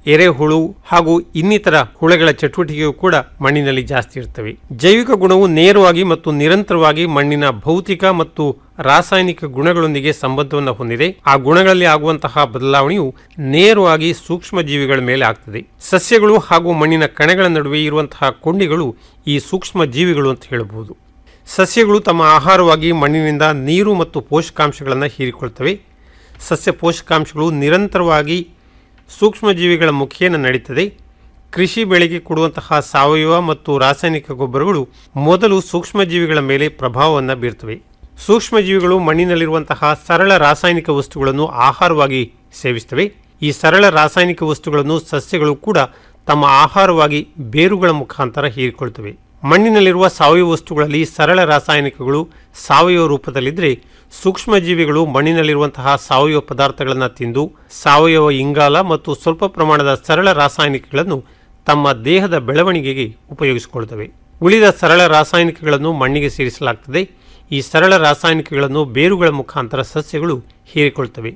ಎರೆಹುಳು ಹಾಗೂ ಇನ್ನಿತರ ಹುಳಗಳ ಚಟುವಟಿಕೆಯು ಕೂಡ ಮಣ್ಣಿನಲ್ಲಿ ಜಾಸ್ತಿ ಇರ್ತವೆ ಜೈವಿಕ ಗುಣವು ನೇರವಾಗಿ ಮತ್ತು ನಿರಂತರವಾಗಿ ಮಣ್ಣಿನ ಭೌತಿಕ ಮತ್ತು ರಾಸಾಯನಿಕ ಗುಣಗಳೊಂದಿಗೆ ಸಂಬಂಧವನ್ನು ಹೊಂದಿದೆ ಆ ಗುಣಗಳಲ್ಲಿ ಆಗುವಂತಹ ಬದಲಾವಣೆಯು ನೇರವಾಗಿ ಸೂಕ್ಷ್ಮ ಜೀವಿಗಳ ಮೇಲೆ ಆಗ್ತದೆ ಸಸ್ಯಗಳು ಹಾಗೂ ಮಣ್ಣಿನ ಕಣಗಳ ನಡುವೆ ಇರುವಂತಹ ಕೊಂಡಿಗಳು ಈ ಸೂಕ್ಷ್ಮ ಜೀವಿಗಳು ಅಂತ ಹೇಳಬಹುದು ಸಸ್ಯಗಳು ತಮ್ಮ ಆಹಾರವಾಗಿ ಮಣ್ಣಿನಿಂದ ನೀರು ಮತ್ತು ಪೋಷಕಾಂಶಗಳನ್ನು ಹೀರಿಕೊಳ್ತವೆ ಸಸ್ಯ ಪೋಷಕಾಂಶಗಳು ನಿರಂತರವಾಗಿ ಸೂಕ್ಷ್ಮಜೀವಿಗಳ ಮುಖೇನ ನಡೀತದೆ ಕೃಷಿ ಬೆಳೆಗೆ ಕೊಡುವಂತಹ ಸಾವಯವ ಮತ್ತು ರಾಸಾಯನಿಕ ಗೊಬ್ಬರಗಳು ಮೊದಲು ಸೂಕ್ಷ್ಮಜೀವಿಗಳ ಮೇಲೆ ಪ್ರಭಾವವನ್ನು ಬೀರ್ತವೆ ಸೂಕ್ಷ್ಮಜೀವಿಗಳು ಮಣ್ಣಿನಲ್ಲಿರುವಂತಹ ಸರಳ ರಾಸಾಯನಿಕ ವಸ್ತುಗಳನ್ನು ಆಹಾರವಾಗಿ ಸೇವಿಸ್ತವೆ ಈ ಸರಳ ರಾಸಾಯನಿಕ ವಸ್ತುಗಳನ್ನು ಸಸ್ಯಗಳು ಕೂಡ ತಮ್ಮ ಆಹಾರವಾಗಿ ಬೇರುಗಳ ಮುಖಾಂತರ ಹೀರಿಕೊಳ್ತವೆ ಮಣ್ಣಿನಲ್ಲಿರುವ ಸಾವಯವ ವಸ್ತುಗಳಲ್ಲಿ ಸರಳ ರಾಸಾಯನಿಕಗಳು ಸಾವಯವ ರೂಪದಲ್ಲಿದ್ದರೆ ಸೂಕ್ಷ್ಮಜೀವಿಗಳು ಮಣ್ಣಿನಲ್ಲಿರುವಂತಹ ಸಾವಯವ ಪದಾರ್ಥಗಳನ್ನು ತಿಂದು ಸಾವಯವ ಇಂಗಾಲ ಮತ್ತು ಸ್ವಲ್ಪ ಪ್ರಮಾಣದ ಸರಳ ರಾಸಾಯನಿಕಗಳನ್ನು ತಮ್ಮ ದೇಹದ ಬೆಳವಣಿಗೆಗೆ ಉಪಯೋಗಿಸಿಕೊಳ್ತವೆ ಉಳಿದ ಸರಳ ರಾಸಾಯನಿಕಗಳನ್ನು ಮಣ್ಣಿಗೆ ಸೇರಿಸಲಾಗ್ತದೆ ಈ ಸರಳ ರಾಸಾಯನಿಕಗಳನ್ನು ಬೇರುಗಳ ಮುಖಾಂತರ ಸಸ್ಯಗಳು ಹೀರಿಕೊಳ್ತವೆ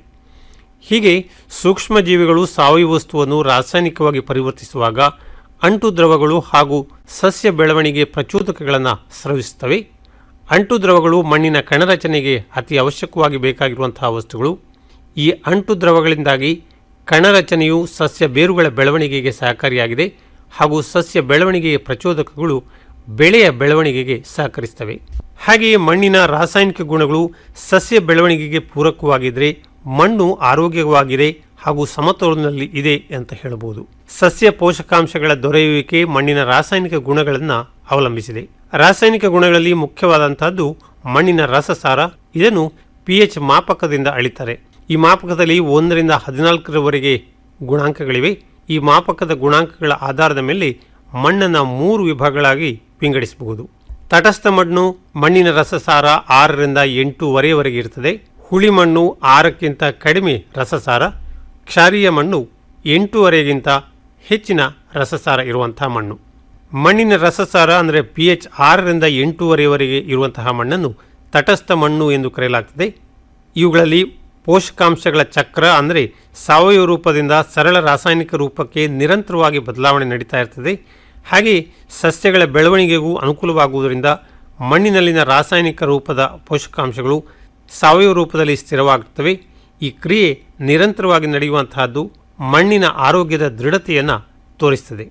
ಹೀಗೆ ಸೂಕ್ಷ್ಮಜೀವಿಗಳು ಸಾವಯವ ವಸ್ತುವನ್ನು ರಾಸಾಯನಿಕವಾಗಿ ಪರಿವರ್ತಿಸುವಾಗ ಅಂಟು ದ್ರವಗಳು ಹಾಗೂ ಸಸ್ಯ ಬೆಳವಣಿಗೆ ಪ್ರಚೋದಕಗಳನ್ನು ಸ್ರವಿಸುತ್ತವೆ ಅಂಟು ದ್ರವಗಳು ಮಣ್ಣಿನ ಕಣರಚನೆಗೆ ಅತಿ ಅವಶ್ಯಕವಾಗಿ ಬೇಕಾಗಿರುವಂತಹ ವಸ್ತುಗಳು ಈ ಅಂಟು ದ್ರವಗಳಿಂದಾಗಿ ಕಣರಚನೆಯು ಸಸ್ಯ ಬೇರುಗಳ ಬೆಳವಣಿಗೆಗೆ ಸಹಕಾರಿಯಾಗಿದೆ ಹಾಗೂ ಸಸ್ಯ ಬೆಳವಣಿಗೆಯ ಪ್ರಚೋದಕಗಳು ಬೆಳೆಯ ಬೆಳವಣಿಗೆಗೆ ಸಹಕರಿಸ್ತವೆ ಹಾಗೆಯೇ ಮಣ್ಣಿನ ರಾಸಾಯನಿಕ ಗುಣಗಳು ಸಸ್ಯ ಬೆಳವಣಿಗೆಗೆ ಪೂರಕವಾಗಿದ್ದರೆ ಮಣ್ಣು ಆರೋಗ್ಯವಾಗಿದೆ ಹಾಗೂ ಸಮತೋಲನದಲ್ಲಿ ಇದೆ ಅಂತ ಹೇಳಬಹುದು ಸಸ್ಯ ಪೋಷಕಾಂಶಗಳ ದೊರೆಯುವಿಕೆ ಮಣ್ಣಿನ ರಾಸಾಯನಿಕ ಗುಣಗಳನ್ನು ಅವಲಂಬಿಸಿದೆ ರಾಸಾಯನಿಕ ಗುಣಗಳಲ್ಲಿ ಮುಖ್ಯವಾದಂತಹದ್ದು ಮಣ್ಣಿನ ರಸಸಾರ ಇದನ್ನು ಪಿ ಎಚ್ ಮಾಪಕದಿಂದ ಅಳಿತಾರೆ ಈ ಮಾಪಕದಲ್ಲಿ ಒಂದರಿಂದ ಹದಿನಾಲ್ಕರವರೆಗೆ ಗುಣಾಂಕಗಳಿವೆ ಈ ಮಾಪಕದ ಗುಣಾಂಕಗಳ ಆಧಾರದ ಮೇಲೆ ಮಣ್ಣನ್ನು ಮೂರು ವಿಭಾಗಗಳಾಗಿ ವಿಂಗಡಿಸಬಹುದು ತಟಸ್ಥ ಮಣ್ಣು ಮಣ್ಣಿನ ರಸಸಾರ ಆರರಿಂದ ಎಂಟೂವರೆಯವರೆಗೆ ಇರ್ತದೆ ಹುಳಿ ಮಣ್ಣು ಆರಕ್ಕಿಂತ ಕಡಿಮೆ ರಸಸಾರ ಕ್ಷಾರೀಯ ಮಣ್ಣು ಎಂಟೂವರೆಗಿಂತ ಹೆಚ್ಚಿನ ರಸಸಾರ ಇರುವಂತಹ ಮಣ್ಣು ಮಣ್ಣಿನ ರಸಸಾರ ಅಂದರೆ ಪಿ ಎಚ್ ಆರರಿಂದ ಎಂಟೂವರೆಯವರೆಗೆ ಇರುವಂತಹ ಮಣ್ಣನ್ನು ತಟಸ್ಥ ಮಣ್ಣು ಎಂದು ಕರೆಯಲಾಗ್ತದೆ ಇವುಗಳಲ್ಲಿ ಪೋಷಕಾಂಶಗಳ ಚಕ್ರ ಅಂದರೆ ಸಾವಯವ ರೂಪದಿಂದ ಸರಳ ರಾಸಾಯನಿಕ ರೂಪಕ್ಕೆ ನಿರಂತರವಾಗಿ ಬದಲಾವಣೆ ನಡೀತಾ ಇರ್ತದೆ ಹಾಗೆ ಸಸ್ಯಗಳ ಬೆಳವಣಿಗೆಗೂ ಅನುಕೂಲವಾಗುವುದರಿಂದ ಮಣ್ಣಿನಲ್ಲಿನ ರಾಸಾಯನಿಕ ರೂಪದ ಪೋಷಕಾಂಶಗಳು ಸಾವಯವ ರೂಪದಲ್ಲಿ ಸ್ಥಿರವಾಗುತ್ತವೆ ಈ ಕ್ರಿಯೆ ನಿರಂತರವಾಗಿ ನಡೆಯುವಂತಹದ್ದು ಮಣ್ಣಿನ ಆರೋಗ್ಯದ ದೃಢತೆಯನ್ನು ತೋರಿಸುತ್ತದೆ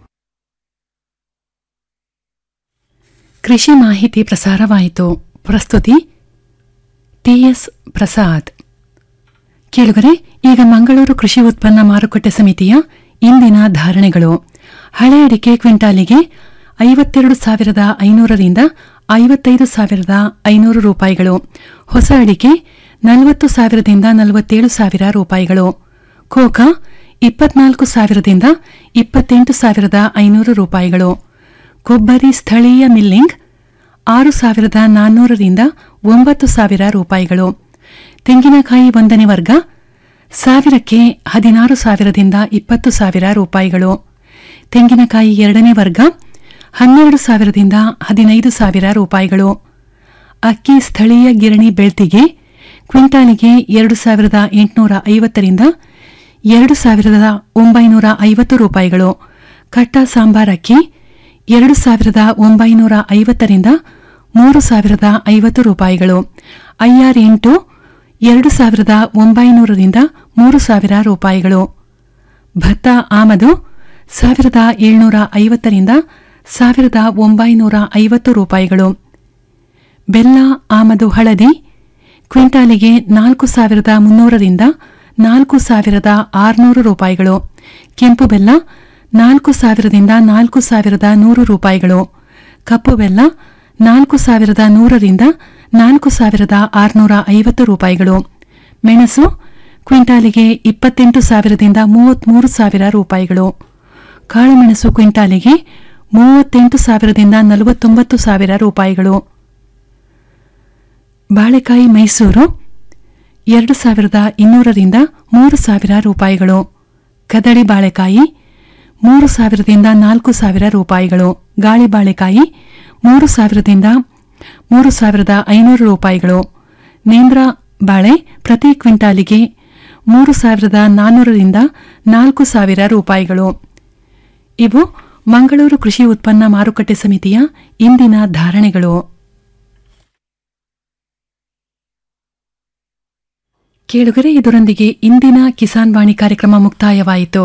ಕೃಷಿ ಮಾಹಿತಿ ಪ್ರಸಾರವಾಯಿತು ಪ್ರಸ್ತುತಿ ಟಿಎಸ್ ಪ್ರಸಾದ್ ಕೇಳುಗರೆ ಈಗ ಮಂಗಳೂರು ಕೃಷಿ ಉತ್ಪನ್ನ ಮಾರುಕಟ್ಟೆ ಸಮಿತಿಯ ಇಂದಿನ ಧಾರಣೆಗಳು ಹಳೆ ಅಡಿಕೆ ಕ್ವಿಂಟಾಲಿಗೆ ಐವತ್ತೆರಡು ಸಾವಿರದ ಐನೂರರಿಂದ ಐವತ್ತೈದು ಸಾವಿರದ ಐನೂರು ರೂಪಾಯಿಗಳು ಹೊಸ ಅಡಿಕೆ ನಲವತ್ತು ಸಾವಿರದಿಂದ ನಲವತ್ತೇಳು ಸಾವಿರ ರೂಪಾಯಿಗಳು ಖೋಖಾ ಇಪ್ಪತ್ನಾಲ್ಕು ಸಾವಿರದಿಂದ ಇಪ್ಪತ್ತೆಂಟು ಸಾವಿರದ ಐನೂರು ರೂಪಾಯಿಗಳು ಕೊಬ್ಬರಿ ಸ್ಥಳೀಯ ಮಿಲ್ಲಿಂಗ್ ಆರು ಸಾವಿರದ ನಾನ್ನೂರರಿಂದ ಒಂಬತ್ತು ಸಾವಿರ ರೂಪಾಯಿಗಳು ತೆಂಗಿನಕಾಯಿ ಒಂದನೇ ವರ್ಗ ಸಾವಿರಕ್ಕೆ ಹದಿನಾರು ಸಾವಿರದಿಂದ ಇಪ್ಪತ್ತು ಸಾವಿರ ರೂಪಾಯಿಗಳು ತೆಂಗಿನಕಾಯಿ ಎರಡನೇ ವರ್ಗ ಹನ್ನೆರಡು ಸಾವಿರದಿಂದ ಹದಿನೈದು ಸಾವಿರ ರೂಪಾಯಿಗಳು ಅಕ್ಕಿ ಸ್ಥಳೀಯ ಗಿರಣಿ ಬೆಳ್ತಿಗೆ ಕ್ವಿಂಟಾಲಿಗೆ ಎರಡು ಸಾವಿರದ ಎಂಟುನೂರ ಐವತ್ತರಿಂದ ಎರಡು ಸಾವಿರದ ಒಂಬೈನೂರ ಐವತ್ತು ರೂಪಾಯಿಗಳು ಕಟ್ಟ ಸಾಂಬಾರ್ ಅಕ್ಕಿ ಎರಡು ಸಾವಿರದ ಒಂಬೈನೂರ ಐವತ್ತರಿಂದ ಮೂರು ಸಾವಿರದ ಐವತ್ತು ರೂಪಾಯಿಗಳು ಐಆರ್ ಎಂಟು ಎರಡು ಸಾವಿರದ ಒಂಬೈನೂರರಿಂದ ಮೂರು ಸಾವಿರ ರೂಪಾಯಿಗಳು ಭತ್ತ ಆಮದು ಸಾವಿರದ ಏಳ್ನೂರ ಐವತ್ತರಿಂದ ಸಾವಿರದ ಒಂಬೈನೂರ ಐವತ್ತು ರೂಪಾಯಿಗಳು ಬೆಲ್ಲ ಆಮದು ಹಳದಿ ಕ್ವಿಂಟಾಲಿಗೆ ನಾಲ್ಕು ಸಾವಿರದ ಮುನ್ನೂರರಿಂದ ನಾಲ್ಕು ಸಾವಿರದ ಆರುನೂರು ರೂಪಾಯಿಗಳು ಕೆಂಪು ಬೆಲ್ಲ ನಾಲ್ಕು ಸಾವಿರದಿಂದ ನಾಲ್ಕು ಸಾವಿರದ ನೂರು ರೂಪಾಯಿಗಳು ಕಪ್ಪು ಬೆಲ್ಲ ನಾಲ್ಕು ಸಾವಿರದ ನೂರರಿಂದ ನಾಲ್ಕು ಸಾವಿರದ ಆರುನೂರ ಐವತ್ತು ರೂಪಾಯಿಗಳು ಮೆಣಸು ಕ್ವಿಂಟಾಲಿಗೆ ಇಪ್ಪತ್ತೆಂಟು ಸಾವಿರದಿಂದ ಮೂವತ್ತ್ಮೂರು ಸಾವಿರ ರೂಪಾಯಿಗಳು ಕಾಳುಮೆಣಸು ಕ್ವಿಂಟಾಲಿಗೆ ಮೂವತ್ತೆಂಟು ಸಾವಿರದಿಂದ ನಲವತ್ತೊಂಬತ್ತು ಸಾವಿರ ರೂಪಾಯಿಗಳು ಬಾಳೆಕಾಯಿ ಮೈಸೂರು ಎರಡು ಸಾವಿರದ ಇನ್ನೂರರಿಂದ ಮೂರು ಸಾವಿರ ರೂಪಾಯಿಗಳು ಕದಳಿ ಬಾಳೆಕಾಯಿ ಮೂರು ಸಾವಿರದಿಂದ ನಾಲ್ಕು ಸಾವಿರ ರೂಪಾಯಿಗಳು ಗಾಳಿ ಬಾಳೆಕಾಯಿ ಮೂರು ಸಾವಿರದಿಂದ ಮೂರು ಸಾವಿರದ ಐನೂರು ರೂಪಾಯಿಗಳು ನೇಂದ್ರ ಬಾಳೆ ಪ್ರತಿ ಕ್ವಿಂಟಾಲಿಗೆ ಮೂರು ಸಾವಿರದ ನಾನ್ನೂರರಿಂದ ನಾಲ್ಕು ಸಾವಿರ ರೂಪಾಯಿಗಳು ಇವು ಮಂಗಳೂರು ಕೃಷಿ ಉತ್ಪನ್ನ ಮಾರುಕಟ್ಟೆ ಸಮಿತಿಯ ಇಂದಿನ ಧಾರಣೆಗಳು ಕೇಳುಗರೆ ಇದರೊಂದಿಗೆ ಇಂದಿನ ಕಿಸಾನ್ ವಾಣಿ ಕಾರ್ಯಕ್ರಮ ಮುಕ್ತಾಯವಾಯಿತು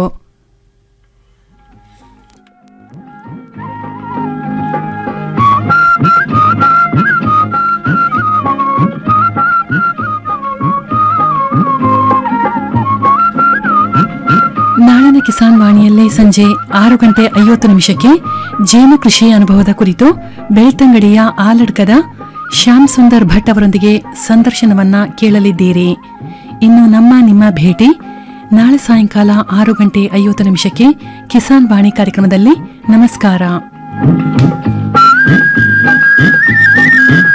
ನಾಳಿನ ಕಿಸಾನ್ ವಾಣಿಯಲ್ಲೇ ಸಂಜೆ ಆರು ಗಂಟೆ ಐವತ್ತು ನಿಮಿಷಕ್ಕೆ ಜೇನು ಕೃಷಿ ಅನುಭವದ ಕುರಿತು ಬೆಳ್ತಂಗಡಿಯ ಆಲಡ್ಕದ ಶ್ಯಾಮ್ ಸುಂದರ್ ಭಟ್ ಅವರೊಂದಿಗೆ ಸಂದರ್ಶನವನ್ನ ಕೇಳಲಿದ್ದೀರಿ ಇನ್ನು ನಮ್ಮ ನಿಮ್ಮ ಭೇಟಿ ನಾಳೆ ಸಾಯಂಕಾಲ ಆರು ಗಂಟೆ ಐವತ್ತು ನಿಮಿಷಕ್ಕೆ ಕಿಸಾನ್ ವಾಣಿ ಕಾರ್ಯಕ್ರಮದಲ್ಲಿ ನಮಸ್ಕಾರ